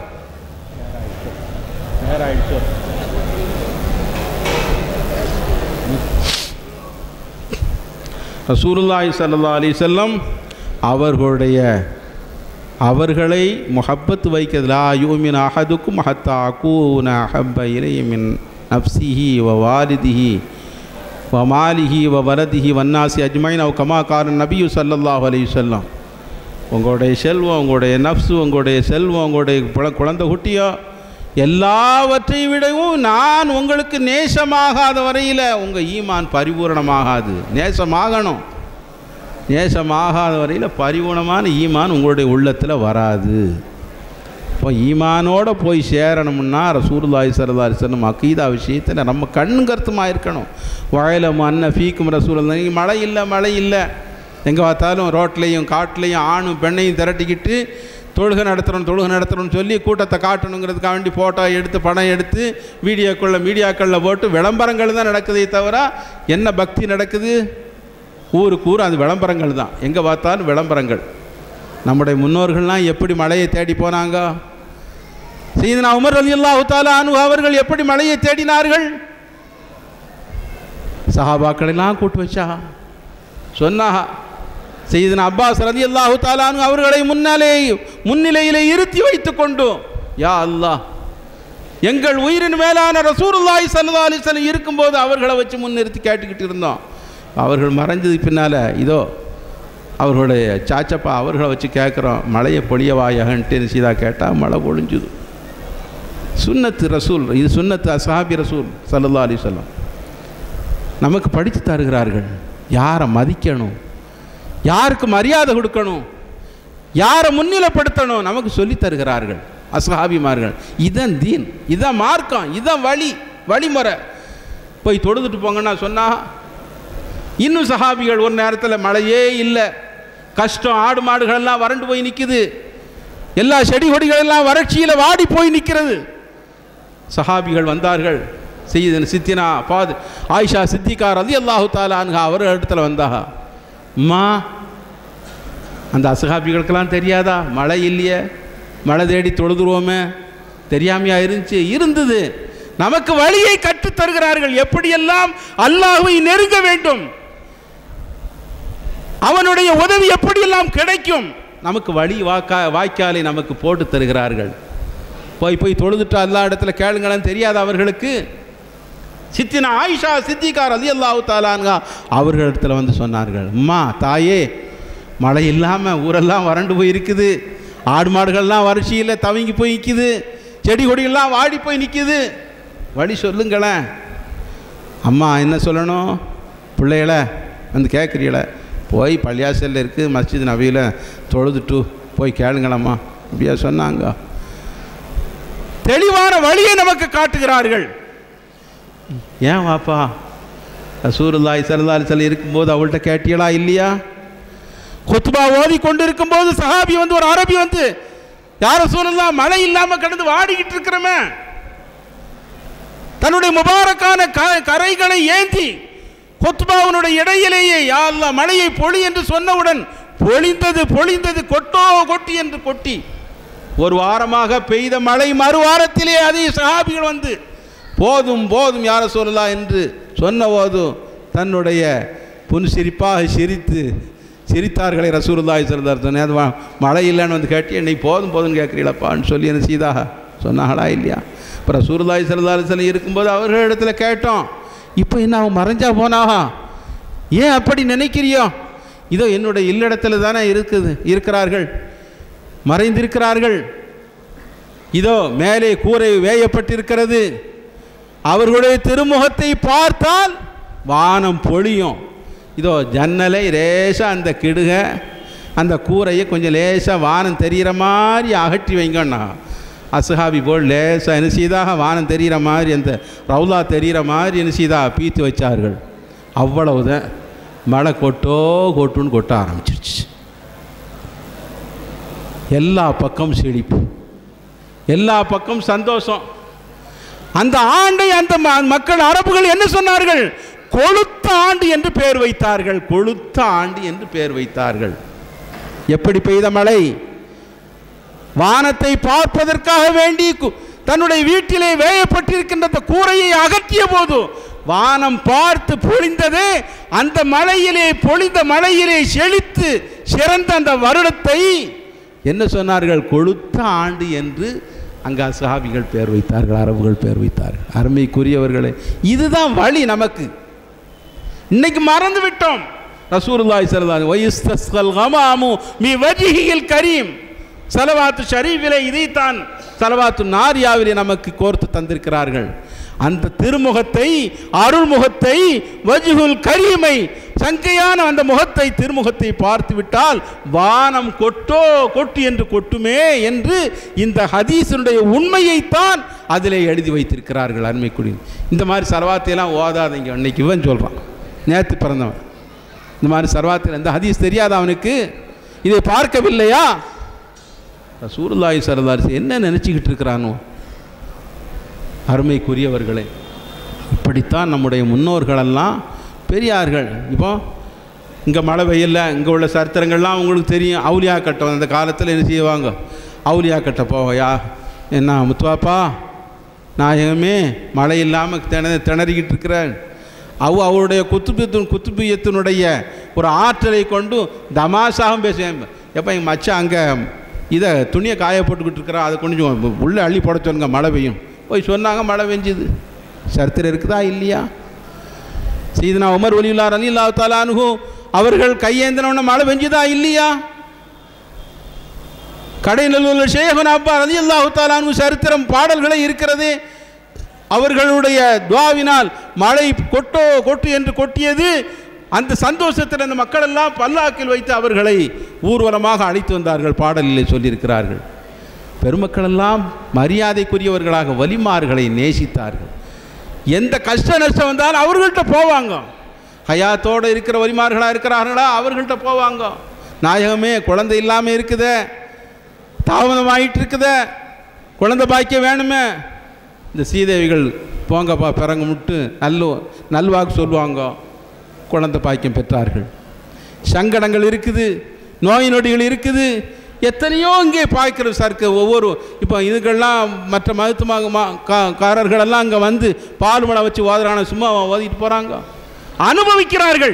ரசூலுல்லாஹி ஸல்லல்லாஹு அலைஹி வஸல்லம் அவர்களுடைய அவர்களை முஹப்பத் வைக்கிறதுலா யூமின் அஹதுக்கும் ஹத்தா அகூன அஹப்ப இலைய மின் நப்சிஹி வ வாலிதிஹி வ மாலிஹி வ வரதிஹி வன்னாசி அஜ்மைன் அவ் கமா காரன் நபியு சல்லல்லாஹு அலைஹி வஸல்லம் உங்களுடைய செல்வம் உங்களுடைய நஃப்ஸு உங்களுடைய செல்வம் உங்களுடைய குழ- குழந்தை குட்டியோ எல்லாவற்றை விடவும் நான் உங்களுக்கு நேசமாகாத வரையில் உங்கள் ஈமான் பரிபூரணமாகாது நேசமாகணும் நேசமாகாத வரையில் பரிபூர்ணமான ஈமான் உங்களுடைய உள்ளத்தில் வராது இப்போ ஈமானோட போய் சேரணும்னா ரசூலுல்லாஹி ஸல்லல்லாஹு அலைஹி வஸல்லம் அக்கீதா விஷயத்தில் நம்ம கண்ணு கருத்துமாக இருக்கணும் வயலம் அன்ன ஃபீக்கும் ரசூல் இங்கே மழை இல்லை மழை இல்லை எங்கே பார்த்தாலும் ரோட்லேயும் காட்டுலேயும் ஆணும் பெண்ணையும் திரட்டிக்கிட்டு தொழுகை நடத்துகிறோம் தொழுகை நடத்துகிறோம்னு சொல்லி கூட்டத்தை காட்டணுங்கிறதுக்காக வேண்டி ஃபோட்டோ எடுத்து படம் எடுத்து வீடியோக்குள்ள மீடியாக்களில் போட்டு விளம்பரங்கள் தான் நடக்குதே தவிர என்ன பக்தி நடக்குது ஊருக்கு ஊர் அது விளம்பரங்கள் தான் எங்கே பார்த்தாலும் விளம்பரங்கள் நம்முடைய முன்னோர்கள்லாம் எப்படி மழையை தேடி போனாங்க சீதனா உமர் அலி அல்லாஹு தாலா அனு அவர்கள் எப்படி மழையை தேடினார்கள் சஹாபாக்கள் எல்லாம் கூட்டு வச்சா சொன்னா செய்தன அப்பாஸ் ரதி அல்லாஹு தாலானு அவர்களை முன்னாலே முன்னிலையிலே இருத்தி வைத்து கொண்டு யா அல்லாஹ் எங்கள் உயிரின் மேலான ரசூலுல்லாஹி ஸல்லல்லாஹு அலைஹி வஸல்லம் இருக்கும்போது அவர்களை வச்சு முன்னிறுத்தி கேட்டுக்கிட்டு இருந்தோம் அவர்கள் மறைஞ்சதுக்கு பின்னால் இதோ அவர்களுடைய சாச்சப்பா அவர்களை வச்சு கேட்குறோம் மழையை பொழியவாயகன்ட்டு சீதா கேட்டால் மழை பொழிஞ்சுது சுன்னத்து ரசூல் இது சுன்னத்து அசாபி ரசூல் ஸல்லல்லாஹு அலைஹி வஸல்லம் நமக்கு படித்து தருகிறார்கள் யாரை மதிக்கணும் யாருக்கு மரியாதை கொடுக்கணும் யாரை முன்னிலைப்படுத்தணும் நமக்கு சொல்லித் தருகிறார்கள் அஸ்ஹாபிமார்கள் இதான் தீன் இதான் மார்க்கம் இதான் வழி வழிமுறை போய் தொழுதுட்டு போங்கன்னா சொன்னா இன்னும் சஹாபிகள் ஒரு நேரத்தில் மழையே இல்லை கஷ்டம் ஆடு மாடுகளெல்லாம் வறண்டு போய் நிற்குது எல்லா செடி கொடிகள் எல்லாம் வறட்சியில் வாடி போய் நிற்கிறது சஹாபிகள் வந்தார்கள் செய்தன் சித்தினா பாது ஆயிஷா சித்திகார் அலி அல்லாஹு தாலான்ஹா அவர் இடத்துல வந்தாஹா அம்மா அந்த அசகாபிகளுக்கெல்லாம் தெரியாதா மழை இல்லையே மழை தேடி தொழுதுருவோமே தெரியாமையா இருந்துச்சு இருந்தது நமக்கு வழியை கற்றுத் தருகிறார்கள் எப்படியெல்லாம் அல்லாஹ்வை நெருங்க வேண்டும் அவனுடைய உதவி எப்படியெல்லாம் கிடைக்கும் நமக்கு வழி வாக்கா வாய்க்காலை நமக்கு போட்டு தருகிறார்கள் போய் போய் தொழுதுட்டு எல்லா இடத்துல கேளுங்களேன்னு தெரியாத அவர்களுக்கு சித்தினா ஆயிஷா சித்திகார் அலி அல்லாஹு தாலான்கா அவர்களிடத்துல வந்து சொன்னார்கள் அம்மா தாயே மழை இல்லாமல் ஊரெல்லாம் வறண்டு போய் இருக்குது ஆடு மாடுகள்லாம் வறட்சியில் தவங்கி போய் நிற்கிது செடி கொடிகள்லாம் வாடி போய் நிற்கிது வழி சொல்லுங்களேன் அம்மா என்ன சொல்லணும் பிள்ளைகள வந்து கேட்குறீங்கள போய் பள்ளியாசலில் இருக்குது மஸ்ஜித் நபியில் தொழுதுட்டு போய் கேளுங்களம்மா அப்படியா சொன்னாங்க தெளிவான வழியை நமக்கு காட்டுகிறார்கள் ஏன் வாப்பா ரசூருல்லாய் சல்லா அலி இருக்கும்போது அவள்கிட்ட கேட்டியலா இல்லையா குத்பா ஓதி கொண்டு இருக்கும்போது சஹாபி வந்து ஒரு அரபி வந்து யார சூழல்லாம் மழை இல்லாம கடந்து வாடிக்கிட்டு இருக்கிறமே தன்னுடைய முபாரக்கான க- கரைகளை ஏந்தி கொத்பாவுனுடைய இடையிலேயே யா அல்லாஹ் மழையை பொழி என்று சொன்னவுடன் பொழிந்தது பொழிந்தது கொட்டோ கொட்டி என்று கொட்டி ஒரு வாரமாக பெய்த மழை மறு வாரத்திலே அதே சஹாபிகள் வந்து போதும் போதும் யார சொல்லலாம் என்று சொன்னபோதும் தன்னுடைய புன்சிரிப்பாக சிரித்து சிரித்தார்களே ரசூலுல்லாஹி ஸல்லல்லாஹு அலைஹி அது வ- மழை இல்லைன்னு வந்து கேட்டு என்னை போதும் போதும் கேட்குறீங்களப்பான்னு சொல்லி என்ன செய்தாக சொன்னாங்களா இல்லையா இப்போ ரசூலுல்லாஹி ஸல்லல்லாஹு அலைஹி வஸல்லம் இருக்கும்போது அவர்கள் இடத்துல கேட்டோம் இப்போ என்ன அவன் மறைஞ்சா போனாகா ஏன் அப்படி நினைக்கிறியோ இதோ என்னுடைய இல்லிடத்தில் தானே இருக்குது இருக்கிறார்கள் மறைந்திருக்கிறார்கள் இதோ மேலே கூரை வேயப்பட்டிருக்கிறது அவர்களுடைய திருமுகத்தை பார்த்தால் வானம் பொழியும் இதோ ஜன்னலை லேசாக அந்த கிடுக அந்த கூரையை கொஞ்சம் லேசாக வானம் தெரிகிற மாதிரி அகற்றி வைங்கண்ணா அசுஹாபி போல் லேசாக என்ன செய்தாக வானம் தெரிகிற மாதிரி அந்த ரவுலா தெரிகிற மாதிரி என்ன செய்தா பீத்து வச்சார்கள் அவ்வளவுதான் மழை கொட்டோ கொட்டுன்னு கொட்ட ஆரம்பிச்சிருச்சு எல்லா பக்கம் செழிப்பு எல்லா பக்கம் சந்தோஷம் அந்த ஆண்டை அந்த ம- மக்கள் அரபுகள் என்ன சொன்னார்கள் கொளுத்த ஆண்டு என்று பெயர் வைத்தார்கள் கொளுத்த ஆண்டு என்று பெயர் வைத்தார்கள் எப்படி பெய்த மழை வானத்தை பார்ப்பதற்காக வேண்டி கு- தன்னுடைய வீட்டிலே வேயப்பட்டிருக்கின்ற அந்த கூரையை அகற்றிய போது வானம் பார்த்து பொழிந்தது அந்த மலையிலே பொழிந்த மலையிலே செழித்து சிறந்த அந்த வருடத்தை என்ன சொன்னார்கள் கொளுத்த ஆண்டு என்று அங்கே அசஹாபிகள் பேர் வைத்தார்கள் அரபுகள் பேர் வைத்தார்கள் அருமைக்குரியவர்களே இதுதான் வழி நமக்கு இன்னைக்கு மறந்து விட்டோம் ரசூலுல்லாஹி ஸல்லல்லாஹு வயஸ்தஸ்கல் கமாமு மி வஜ்ஹில் கரீம் சலவாத்து ஷரீஃபிலே இதைத்தான் சலவாத்து நாரியாவிலே நமக்கு கோர்த்து தந்திருக்கிறார்கள் அந்த திருமுகத்தை அருள்முகத்தை வஜ்ஹுல் கரீமை சங்கையான அந்த முகத்தை திருமுகத்தை பார்த்து விட்டால் வானம் கொட்டோ கொட்டு என்று கொட்டுமே என்று இந்த ஹதீஸினுடைய உண்மையைத்தான் அதிலே எழுதி வைத்திருக்கிறார்கள் அருமைக்குடி இந்த மாதிரி சலவாத்தையெல்லாம் ஓதாதீங்க இன்னைக்கு இவன் சொல்கிறான் நேற்று பிறந்தவன் இந்த மாதிரி சர்வாத்தில் இந்த ஹதீஸ் தெரியாத அவனுக்கு இதை பார்க்கவில்லையா ரசூலுல்லாஹி சரதாரிசி என்ன நினச்சிக்கிட்டு இருக்கிறானோ அருமைக்குரியவர்களே இப்படித்தான் நம்முடைய முன்னோர்களெல்லாம் பெரியார்கள் இப்போ இங்கே மழை வெயில்ல இங்கே உள்ள சரித்திரங்கள்லாம் உங்களுக்கு தெரியும் அவுலியா கட்டம் அந்த காலத்தில் என்ன செய்வாங்க அவுலியா கட்ட போவையா என்ன முத்துவாப்பா நாயகமே மழை இல்லாமல் திண திணறிக்கிட்டு இருக்கிறேன் அவ அவருடைய குத்துபியத்து குத்துபியத்தினுடைய ஒரு ஆற்றலை கொண்டு தமாஷாகவும் பேசுவேன் எப்போ எங்கள் மச்சான் அங்கே இதை துணியை காய போட்டுக்கிட்டு இருக்கிறா அதை கொஞ்சம் உள்ளே அள்ளி போட சொல்லுங்க மழை பெய்யும் போய் சொன்னாங்க மழை பெஞ்சுது சரித்திரம் இருக்குதா இல்லையா சீதனா உமர் ஒலியுல்லா அலி அல்லா தாலானுகு அவர்கள் கையேந்தினவன மழை பெஞ்சுதா இல்லையா கடைநல்லூரில் ஷேகன் அப்பா அலி அல்லாஹு தாலானு சரித்திரம் பாடல்களே இருக்கிறது அவர்களுடைய துவாவினால் மழை கொட்டோ கொட்டு என்று கொட்டியது அந்த சந்தோஷத்தில் அந்த மக்கள் எல்லாம் பல்லாக்கில் வைத்து அவர்களை ஊர்வலமாக அழைத்து வந்தார்கள் பாடலிலே சொல்லியிருக்கிறார்கள் பெருமக்களெல்லாம் மரியாதைக்குரியவர்களாக வலிமார்களை நேசித்தார்கள் எந்த கஷ்ட நஷ்டம் வந்தாலும் அவர்கள்ட்ட போவாங்க ஹயாத்தோடு இருக்கிற வலிமார்களாக இருக்கிறார்களா அவர்கள்ட்ட போவாங்க நாயகமே குழந்தை இல்லாமல் இருக்குதே தாமதமாயிட்டு இருக்குதே குழந்தை பாக்கியம் வேணுமே இந்த சீதேவிகள் போங்கப்பா பிறங்க முட்டு நல்ல நல்வாக்கு சொல்லுவாங்க குழந்தை பாக்கியம் பெற்றார்கள் சங்கடங்கள் இருக்குது நோய் நொடிகள் இருக்குது எத்தனையோ இங்கே பார்க்கிற சர்க்க ஒவ்வொரு இப்போ இதுக்கெல்லாம் மற்ற மருத்துவமாக காரர்களெல்லாம் அங்கே வந்து பால் மழை வச்சு ஓதுறான சும்மா ஓதிட்டு போகிறாங்க அனுபவிக்கிறார்கள்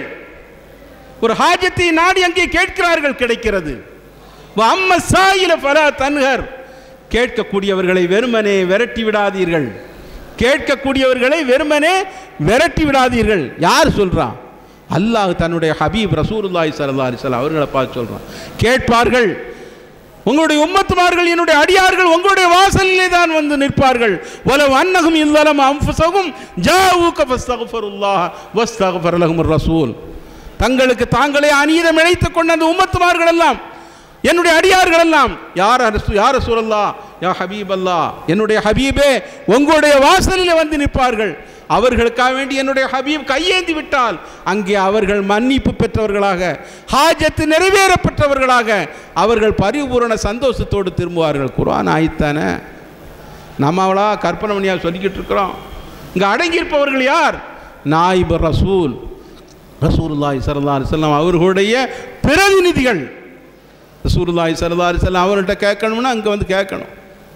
ஒரு ஹாஜத்தை நாடி அங்கே கேட்கிறார்கள் கிடைக்கிறது அம்ம சாயில பல தன்கர் கேட்கக்கூடியவர்களை வெறுமனே விரட்டி விடாதீர்கள் கேட்கக்கூடியவர்களை வெறுமனே விரட்டி விடாதீர்கள் யார் சொல்றான் அல்லாஹ் தன்னுடைய ஹபீப் ரசூலுல்லாஹி ஸல்லல்லாஹு அலைஹி வஸல்லம் அவர்களை பார்த்து சொல்றான் கேட்பார்கள் உங்களுடைய உம்மத்துமார்கள் என்னுடைய அடியார்கள் உங்களுடைய வாசலிலே தான் வந்து நிற்பார்கள் வலவ் அன்னகும் இல்லலம் அன்ஃபுஸகும் ஜாஊக ஃபஸ்தக்ஃபிருல்லாஹ் வஸ்தக்ஃபர் லஹும் ரசூல் தங்களுக்கு தாங்களே அநீதம் இழைத்துக் கொண்ட அந்த உம்மத்துமார்கள் எல்லாம் என்னுடைய அடியார்கள் எல்லாம் யார் அரசு யார் சூழல்லா யா ஹபீப் அல்லா என்னுடைய ஹபீபே உங்களுடைய வாசலில் வந்து நிற்பார்கள் அவர்களுக்காக வேண்டி என்னுடைய ஹபீப் கையேந்தி விட்டால் அங்கே அவர்கள் மன்னிப்பு பெற்றவர்களாக ஹாஜத்து நிறைவேற பெற்றவர்களாக அவர்கள் பரிபூரண சந்தோஷத்தோடு திரும்புவார்கள் குரான் ஆயித்தானே நம்ம அவளா கற்பனை பண்ணியா சொல்லிக்கிட்டு இருக்கிறோம் இங்கே அடங்கியிருப்பவர்கள் யார் நாயிபு ரசூல் ரசூலுல்லாஹி ஸல்லல்லாஹு அலைஹி வஸல்லம் அவர்களுடைய பிரதிநிதிகள் ரசூலுல்லாஹி ஸல்லல்லாஹு அலைஹி வஸல்லம் அவர்கிட்ட கேட்கணும்னா அங்கே வந்து கேட்கணும்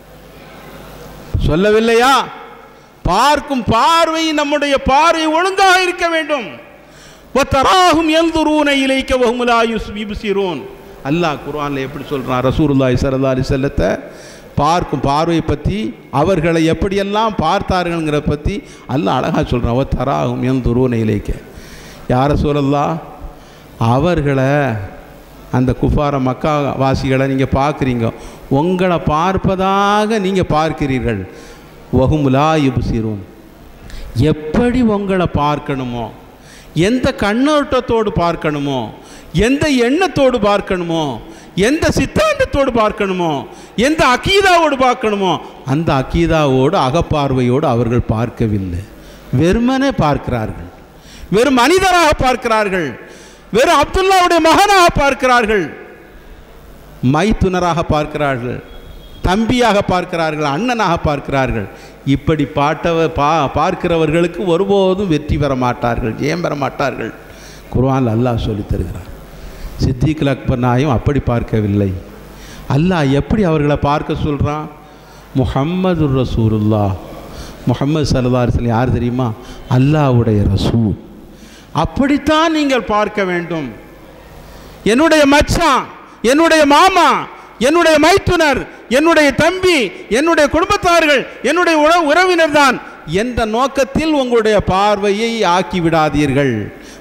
சொல்லவில்லையா பார்க்கும் பார்வை நம்முடைய பார்வை ஒழுங்காக இருக்க வேண்டும் வத்தராகும் எல்துரூன இலைக்க வஹுமுலாயுஸ் விபுசிரோன் அல்லாஹ் குர்ஆனில் எப்படி சொல்கிறான் ரசூலுல்லாஹி ஸல்லல்லாஹு அலைஹி வஸல்லத்தை பார்க்கும் பார்வையை பற்றி அவர்களை எப்படியெல்லாம் பார்த்தார்கள்ங்கிற பற்றி அல்லாஹ் அழகாக சொல்கிறான் அவ தராகும் எல்துரூன இலைக்க யார சொல்லல்லா அவர்களை அந்த குஃபார மக்கா வாசிகளை நீங்கள் பார்க்குறீங்க உங்களை பார்ப்பதாக நீங்கள் பார்க்கிறீர்கள் வகுமுலா யுபுசிரும் எப்படி உங்களை பார்க்கணுமோ எந்த கண்ணோட்டத்தோடு பார்க்கணுமோ எந்த எண்ணத்தோடு பார்க்கணுமோ எந்த சித்தாந்தத்தோடு பார்க்கணுமோ எந்த அக்கீதாவோடு பார்க்கணுமோ அந்த அக்கீதாவோடு அகப்பார்வையோடு அவர்கள் பார்க்கவில்லை வெறுமனே பார்க்கிறார்கள் வெறும் மனிதராக பார்க்கிறார்கள் வெறும் அப்துல்லாவுடைய மகனாக பார்க்கிறார்கள் மைத்துனராக பார்க்கிறார்கள் தம்பியாக பார்க்கிறார்கள் அண்ணனாக பார்க்கிறார்கள் இப்படி பாட்டவ பா பார்க்கிறவர்களுக்கு ஒருபோதும் வெற்றி பெற மாட்டார்கள் ஜெயம் பெற மாட்டார்கள் குர்ஆன் அல்லாஹ் சொல்லித் தருகிறார் சித்திகுல் அக்பர் நாயும் அப்படி பார்க்கவில்லை அல்லாஹ் எப்படி அவர்களை பார்க்க சொல்கிறான் முஹம்மது ரசூலுல்லா முகமது சல்லாஹ் யார் தெரியுமா அல்லாஹ்வுடைய ரசூல் அப்படித்தான் நீங்கள் பார்க்க வேண்டும் என்னுடைய மச்சான் என்னுடைய மாமா என்னுடைய மைத்துனர் என்னுடைய தம்பி என்னுடைய குடும்பத்தார்கள் என்னுடைய உற உறவினர் தான் என்ற நோக்கத்தில் உங்களுடைய பார்வையை ஆக்கி விடாதீர்கள்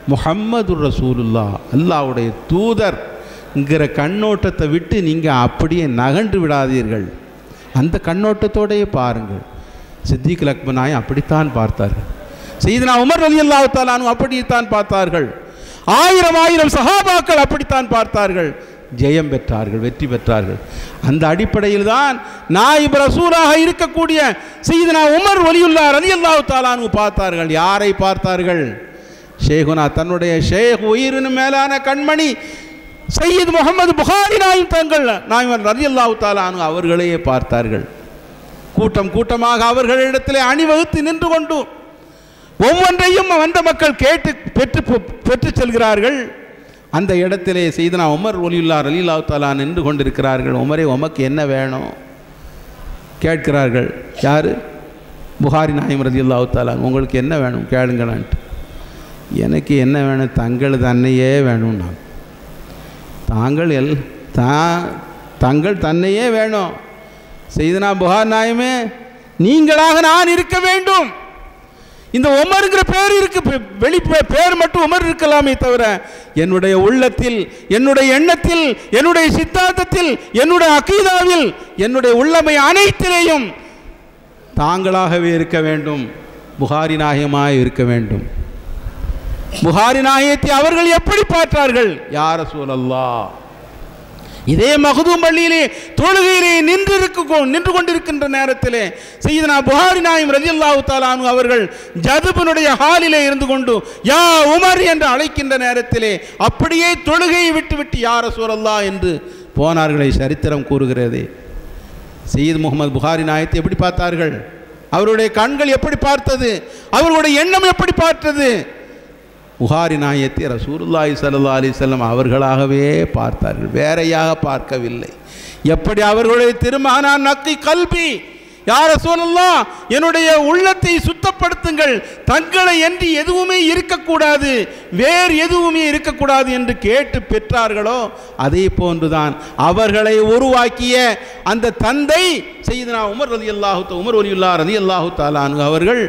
முஹம்மது ரசூலுல்லா அல்லாஹ்வுடைய தூதர்ங்கிற கண்ணோட்டத்தை விட்டு நீங்கள் அப்படியே நகன்று விடாதீர்கள் அந்த கண்ணோட்டத்தோடையே பாருங்கள் சித்திக் லக்மனாய் அப்படித்தான் பார்த்தார்கள் செய்தனா உமர் அலி அல்லாஹாலும் அப்படித்தான் பார்த்தார்கள் ஆயிரம் ஆயிரம் சஹாபாக்கள் அப்படித்தான் பார்த்தார்கள் ஜெயம் பெற்றார்கள் வெற்றி பெற்றார்கள் அந்த அடிப்படையில் தான் நாயிப் ரசூலாக இருக்கக்கூடிய செய்தனா உமர் ஒலியுல்லா அலி அல்லாஹு தாலானு பார்த்தார்கள் யாரை பார்த்தார்கள் ஷேகுனா தன்னுடைய ஷேக் உயிரின் மேலான கண்மணி சையீத் முகமது புகாரி நாயும் தங்கள் நாயமன் ரதி அல்லாஹு தாலானு அவர்களையே பார்த்தார்கள் கூட்டம் கூட்டமாக அவர்களிடத்திலே அணிவகுத்து நின்று கொண்டு ஒவ்வொன்றையும் வந்த மக்கள் கேட்டு பெற்று பெற்று செல்கிறார்கள் அந்த இடத்திலே செய்தனா உமர் ஒலியுல்லா ரலீலா தாலா நின்று கொண்டிருக்கிறார்கள் உமரே உமக்கு என்ன வேணும் கேட்கிறார்கள் யார் புகாரி நாயம் ரதி அல்லா தாலா உங்களுக்கு என்ன வேணும் கேளுங்களான்ட்டு எனக்கு என்ன வேணும் தங்கள் தன்னையே வேணும் நான் தாங்கள் எல் தா தங்கள் தன்னையே வேணும் செய்தனா புகார் நாயமே நீங்களாக நான் இருக்க வேண்டும் இந்த உமருங்கிற பேர் இருக்கு பெ- வெளி பே- பேர் மட்டும் உமர் இருக்கலாமே தவிர என்னுடைய உள்ளத்தில் என்னுடைய எண்ணத்தில் என்னுடைய சித்தாந்தத்தில் என்னுடைய அகீதாவில் என்னுடைய உள்ளமை அனைத்திலேயும் தாங்களாகவே இருக்க வேண்டும் புகாரி நாயகமாய் இருக்க வேண்டும் புகாரி நாயகத்தை அவர்கள் எப்படி பார்த்தார்கள் யார சூழல்லா இதே மகதூம் பள்ளியிலே தொழுகையிலே நின்று இருக்க நின்று கொண்டிருக்கின்ற நேரத்திலே செய்தனா புகாரி நாயம் ரஜில்லாஹு தாலானு அவர்கள் ஜதுபனுடைய ஹாலிலே இருந்து கொண்டு யா உமர் என்று அழைக்கின்ற நேரத்திலே அப்படியே தொழுகையை விட்டுவிட்டு யார சூழல்லா என்று போனார்களை சரித்திரம் கூறுகிறது சையீத் முகமது புகாரி நாயத்தை எப்படி பார்த்தார்கள் அவருடைய கண்கள் எப்படி பார்த்தது அவர்களுடைய எண்ணம் எப்படி பார்த்தது புகாரி நாயத்தை ரசூலுல்லாஹி ஸல்லல்லாஹு அலைஹி வஸல்லம் அவர்களாகவே பார்த்தார்கள் வேறையாக பார்க்கவில்லை எப்படி அவர்களுடைய திருமகனான் நக்கி கல்வி யார சொல்லலாம் என்னுடைய உள்ளத்தை சுத்தப்படுத்துங்கள் தங்களை என்று எதுவுமே இருக்கக்கூடாது வேறு எதுவுமே இருக்கக்கூடாது என்று கேட்டு பெற்றார்களோ அதே போன்றுதான் அவர்களை உருவாக்கிய அந்த தந்தை செய்தனா உமர் ரதி அல்லாஹு உமர் ஒலியுல்லா ரதி அல்லாஹு தாலானு அவர்கள்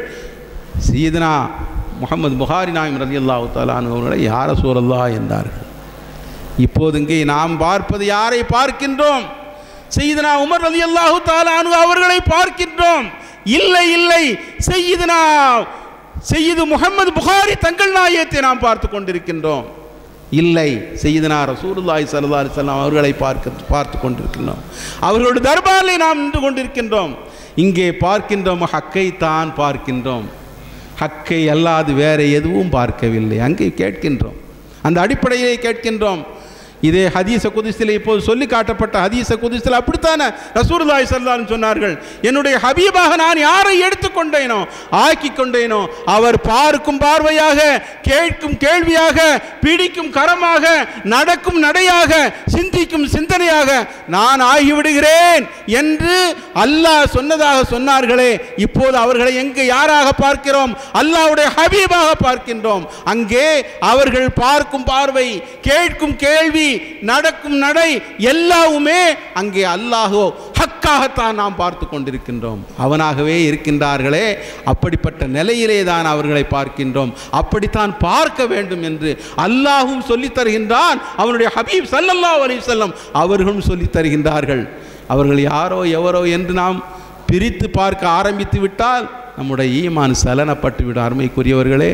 சீதனா முகமது புகாரி நாயம் ரதி அல்லாஹு தாலானு அவர்களை யார சூழல்லா என்றார்கள் இப்போது இங்கே நாம் பார்ப்பது யாரை பார்க்கின்றோம் செய்தனா உமர் ரதி அல்லாஹு தாலானு அவர்களை பார்க்கின்றோம் இல்லை இல்லை செய்யுதுனா செய்யுது முகமது புகாரி தங்கள் நாயத்தை நாம் பார்த்து கொண்டிருக்கின்றோம் இல்லை செய்தனா ரசூலுல்லாஹி ஸல்லல்லாஹு அலைஹி வஸல்லம் அவர்களை பார்க்க பார்த்து கொண்டிருக்கின்றோம் அவர்களுடைய தர்பாரிலே நாம் நின்று கொண்டிருக்கின்றோம் இங்கே பார்க்கின்றோம் ஹக்கை தான் பார்க்கின்றோம் ஹக்கை அல்லாது வேற எதுவும் பார்க்கவில்லை அங்கே கேட்கின்றோம் அந்த அடிப்படையிலே கேட்கின்றோம் இதே ஹதீஸ குதிசில் இப்போது சொல்லி காட்டப்பட்ட ஹதீஸ குதிசில் அப்படித்தானே ரசூலுல்லாஹி ஸல்லல்லாஹு சொன்னார்கள் என்னுடைய ஹபீபாக நான் யாரை எடுத்துக்கொண்டேனோ ஆக்கி கொண்டேனோ அவர் பார்க்கும் பார்வையாக கேட்கும் கேள்வியாக பிடிக்கும் கரமாக நடக்கும் நடையாக சிந்திக்கும் சிந்தனையாக நான் ஆகிவிடுகிறேன் என்று அல்லாஹ் சொன்னதாக சொன்னார்களே இப்போது அவர்களை எங்கே யாராக பார்க்கிறோம் அல்லாஹ்வுடைய ஹபீபாக பார்க்கின்றோம் அங்கே அவர்கள் பார்க்கும் பார்வை கேட்கும் கேள்வி நடக்கும் நடை எல்லாவுமே அங்கே அல்லாஹோ ஹக்காகத்தான் நாம் பார்த்து கொண்டிருக்கின்றோம் அவனாகவே இருக்கின்றார்களே அப்படிப்பட்ட நிலையிலே தான் அவர்களை பார்க்கின்றோம் அப்படித்தான் பார்க்க வேண்டும் என்று அல்லாஹும் சொல்லித் தருகின்றான் அவனுடைய ஹபீப் ஸல்லல்லாஹு அலைஹி வஸல்லம் அவர்களும் சொல்லித் தருகின்றார்கள் அவர்கள் யாரோ எவரோ என்று நாம் பிரித்து பார்க்க ஆரம்பித்து விட்டால் நம்முடைய ஈமான் சலனப்பட்டு விடும் அருமைக்குரியவர்களே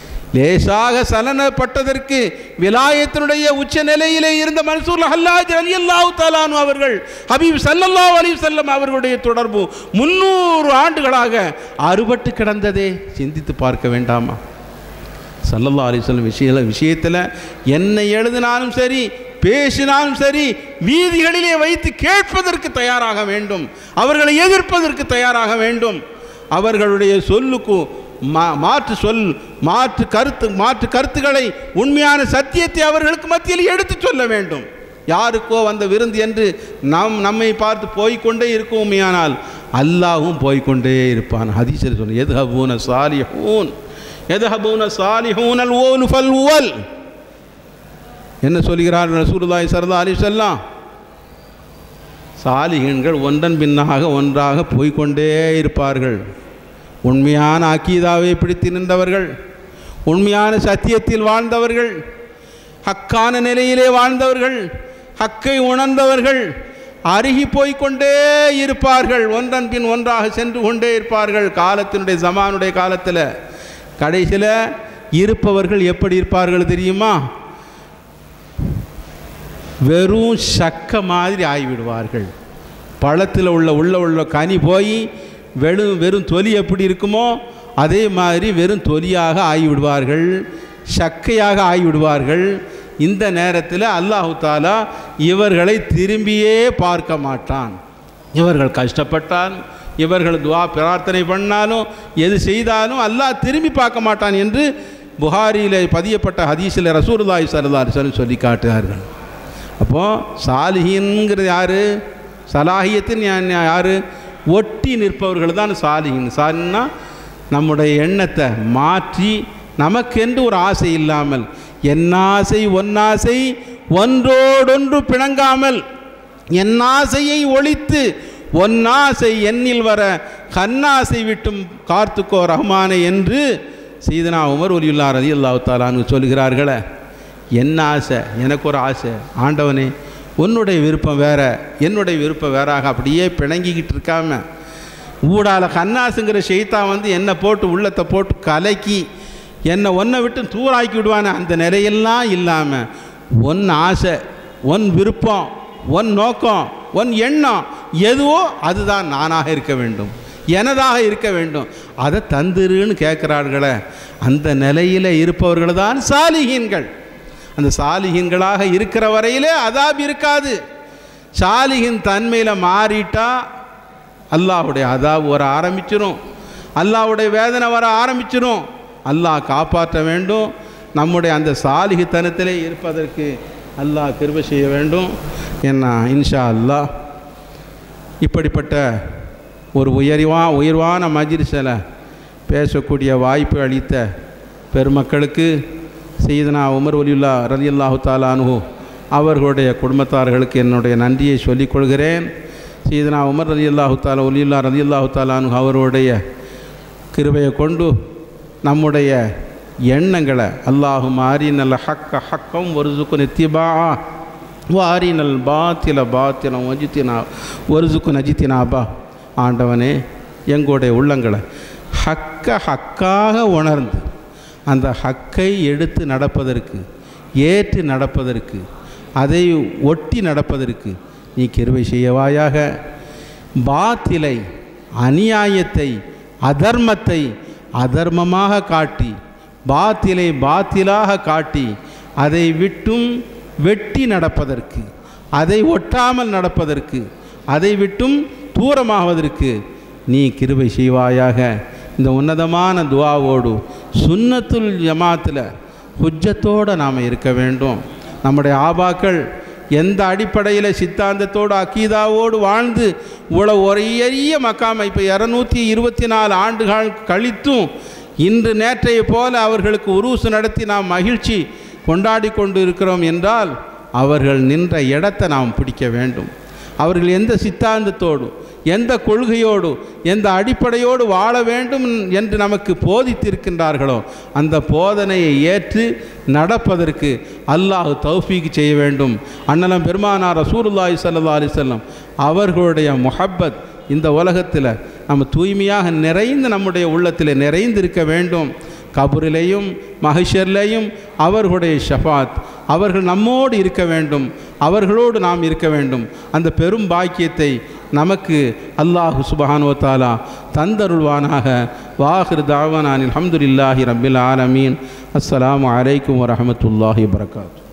லேசாக சலனப்பட்டதற்கு விலாயத்தினுடைய உச்ச நிலையிலே இருந்த மன்சூர் ஹல்லாஜ் அலி அல்லாஹு தாலானு அவர்கள் ஹபீப் ஸல்லல்லாஹு அலைஹி வஸல்லம் அவர்களுடைய தொடர்பு முன்னூறு ஆண்டுகளாக அறுபட்டு கிடந்ததே சிந்தித்து பார்க்க வேண்டாமா சல்லல்லா அலிஸ்லம் விஷய விஷயத்தில் என்ன எழுதினாலும் சரி பேசினாலும் சரி வீதிகளிலே வைத்து கேட்பதற்கு தயாராக வேண்டும் அவர்களை எதிர்ப்பதற்கு தயாராக வேண்டும் அவர்களுடைய சொல்லுக்கு மா மாற்று சொல் மாற்று கருத்து மாற்று கருத்துக்களை உண்மையான சத்தியத்தை அவர்களுக்கு மத்தியில் எடுத்து சொல்ல வேண்டும் யாருக்கோ வந்த விருந்து என்று நாம் நம்மை பார்த்து போய்க்கொண்டே இருக்கும் உண்மையானால் அல்லாஹும் போய்க்கொண்டே இருப்பான் ஹதீஸில் சொன்ன எது ஹபூன சாலிஹூன் எதஹபூன சாலிஹூனல் ஓலு ஃபல் உவல் என்ன சொல்கிறார் ரசூலுல்லாஹி ஸல்லல்லாஹு அலைஹி வஸல்லம் சாலிகன்கள் ஒன்றன் பின்னாக ஒன்றாக போய்க்கொண்டே இருப்பார்கள் உண்மையான அக்கீதாவை பிடித்து நின்றவர்கள் உண்மையான சத்தியத்தில் வாழ்ந்தவர்கள் ஹக்கான நிலையிலே வாழ்ந்தவர்கள் ஹக்கை உணர்ந்தவர்கள் அருகி போய்க்கொண்டே இருப்பார்கள் ஒன்றன் பின் ஒன்றாக சென்று கொண்டே இருப்பார்கள் காலத்தினுடைய ஜமானுடைய காலத்தில் கடைசியில் இருப்பவர்கள் எப்படி இருப்பார்கள் தெரியுமா வெறும் சக்க மாதிரி ஆகிவிடுவார்கள் பழத்தில் உள்ள உள்ள உள்ள கனி போய் வெறும் வெறும் தொலி எப்படி இருக்குமோ அதே மாதிரி வெறும் தொலியாக ஆகிவிடுவார்கள் சக்கையாக ஆகிவிடுவார்கள் இந்த நேரத்தில் அல்லாஹு தாலா இவர்களை திரும்பியே பார்க்க மாட்டான் இவர்கள் கஷ்டப்பட்டால் இவர்கள் துவா பிரார்த்தனை பண்ணாலும் எது செய்தாலும் அல்லாஹ் திரும்பி பார்க்க மாட்டான் என்று புகாரியில் பதியப்பட்ட ஹதீஸில் ரசூலுல்லாஹி ஸல்லல்லாஹு அலைஹி வஸல்லம் சொல்லி காட்டுகிறார்கள் அப்போது சாலிஹின்ங்கிறது யார் சலாஹியத்தின் யார் ஒட்டி நிற்பவர்கள் தான் சாலிஹின் சாலின்னா நம்முடைய எண்ணத்தை மாற்றி நமக்கென்று ஒரு ஆசை இல்லாமல் என்னாசை ஒன்னாசை ஒன்றோடொன்று பிணங்காமல் என்னாசையை ஒழித்து ஒன்னாசை எண்ணில் வர கண்ணாசை விட்டும் கார்த்துக்கோ ரஹ்மானே என்று சீதனா உமர் ஒலியுல்லா ரதி அல்லாஹு தாலான்னு சொல்கிறார்களே என்ன ஆசை எனக்கு ஒரு ஆசை ஆண்டவனே உன்னுடைய விருப்பம் வேற என்னுடைய விருப்பம் வேறாக அப்படியே பிணங்கிக்கிட்டு இருக்காம ஊடால கண்ணாசுங்கிற ஷெய்தான் வந்து என்னை போட்டு உள்ளத்தை போட்டு கலக்கி என்னை ஒன்றை விட்டு தூராக்கி விடுவானே அந்த நிலையெல்லாம் இல்லாமல் ஒன் ஆசை ஒன் விருப்பம் ஒன் நோக்கம் ஒன் எண்ணம் எதுவோ அதுதான் நானாக இருக்க வேண்டும் எனதாக இருக்க வேண்டும் அதை தந்துருன்னு கேட்குறார்களே அந்த நிலையில் இருப்பவர்கள் தான் சாலிகீன்கள் அந்த சாலிகீன்களாக இருக்கிற வரையிலே அதாப் இருக்காது சாலிகின் தன்மையில் மாறிட்டா அல்லாஹுடைய அதாப் வர ஆரம்பிச்சிடும் அல்லாஹுடைய வேதனை வர ஆரம்பிச்சிடும் அல்லாஹ் காப்பாற்ற வேண்டும் நம்முடைய அந்த சாலிகித்தனத்திலே இருப்பதற்கு அல்லாஹ் கிருபை செய்ய வேண்டும் என்ன இன்ஷா அல்லாஹ் இப்படிப்பட்ட ஒரு உயர்வா உயர்வான மஜிரிசில் பேசக்கூடிய வாய்ப்பு அளித்த பெருமக்களுக்கு செய்தனா உமர் ஒலியுல்லா ரலி அல்லாஹு தாலானு அவர்களுடைய குடும்பத்தார்களுக்கு என்னுடைய நன்றியை சொல்லிக் கொள்கிறேன் சீதனா உமர் ரலி அல்லாஹு தாலா ஒலியுல்லா ரலி அல்லாஹு தாலானு அவருடைய கிருபையை கொண்டு நம்முடைய எண்ணங்களை அல்லாஹும் ஆரினல் ஹக்க ஹக்கம் ஒரு சுக்கு நித்திபா வாரினல் பாத்தில பாத்திலம் வஜித்தினா ஒரு சுக்கு நஜித்தினாபா ஆண்டவனே எங்களுடைய உள்ளங்களை ஹக்க ஹக்காக உணர்ந்து அந்த ஹக்கை எடுத்து நடப்பதற்கு ஏற்று நடப்பதற்கு அதை ஒட்டி நடப்பதற்கு நீ கிருவை செய்யவாயாக பாத்திலை அநியாயத்தை அதர்மத்தை அதர்மமாக காட்டி பாத்திலை பாத்திலாக காட்டி அதை விட்டும் வெட்டி நடப்பதற்கு அதை ஒட்டாமல் நடப்பதற்கு அதை விட்டும் தூரமாவதற்கு நீ கிருபை செய்வாயாக இந்த உன்னதமான துவாவோடு சுன்னத்துல் ஜமாத்தில் ஹுஜ்ஜத்தோடு நாம் இருக்க வேண்டும் நம்முடைய ஆபாக்கள் எந்த அடிப்படையில் சித்தாந்தத்தோடு அக்கீதாவோடு வாழ்ந்து இவ்வளோ ஒரேறிய மக்காமை இப்போ இரநூத்தி இருபத்தி நாலு ஆண்டுகள் கழித்தும் இன்று நேற்றைய போல அவர்களுக்கு உருசு நடத்தி நாம் மகிழ்ச்சி கொண்டாடி கொண்டு இருக்கிறோம் என்றால் அவர்கள் நின்ற இடத்தை நாம் பிடிக்க வேண்டும் அவர்கள் எந்த சித்தாந்தத்தோடு எந்த கொள்கையோடு எந்த அடிப்படையோடு வாழ வேண்டும் என்று நமக்கு போதித்திருக்கின்றார்களோ அந்த போதனையை ஏற்று நடப்பதற்கு அல்லாஹ் தௌஃபீக் செய்ய வேண்டும் அண்ணலம் பெருமானார் ரசூலுல்லாஹி ஸல்லல்லாஹு அலைஹி வஸல்லம் அவர்களுடைய முஹப்பத் இந்த உலகத்தில் நம்ம தூய்மையாக நிறைந்து நம்முடைய உள்ளத்தில் நிறைந்திருக்க வேண்டும் கபூரிலேயும் மகிஷர்லேயும் அவர்களுடைய ஷஃபாத் அவர்கள் நம்மோடு இருக்க வேண்டும் அவர்களோடு நாம் இருக்க வேண்டும் அந்த பெரும் பாக்கியத்தை நமக்கு அல்லாஹு சுபஹானுவத்தாலா தந்தருள்வானாக வாஹிர் தாவானில் அஹமதுல்லாஹி ரபில் ஆலமீன் அஸ்ஸலாமு அலைக்கும் வரஹமத்துல்லாஹி வரகாத்து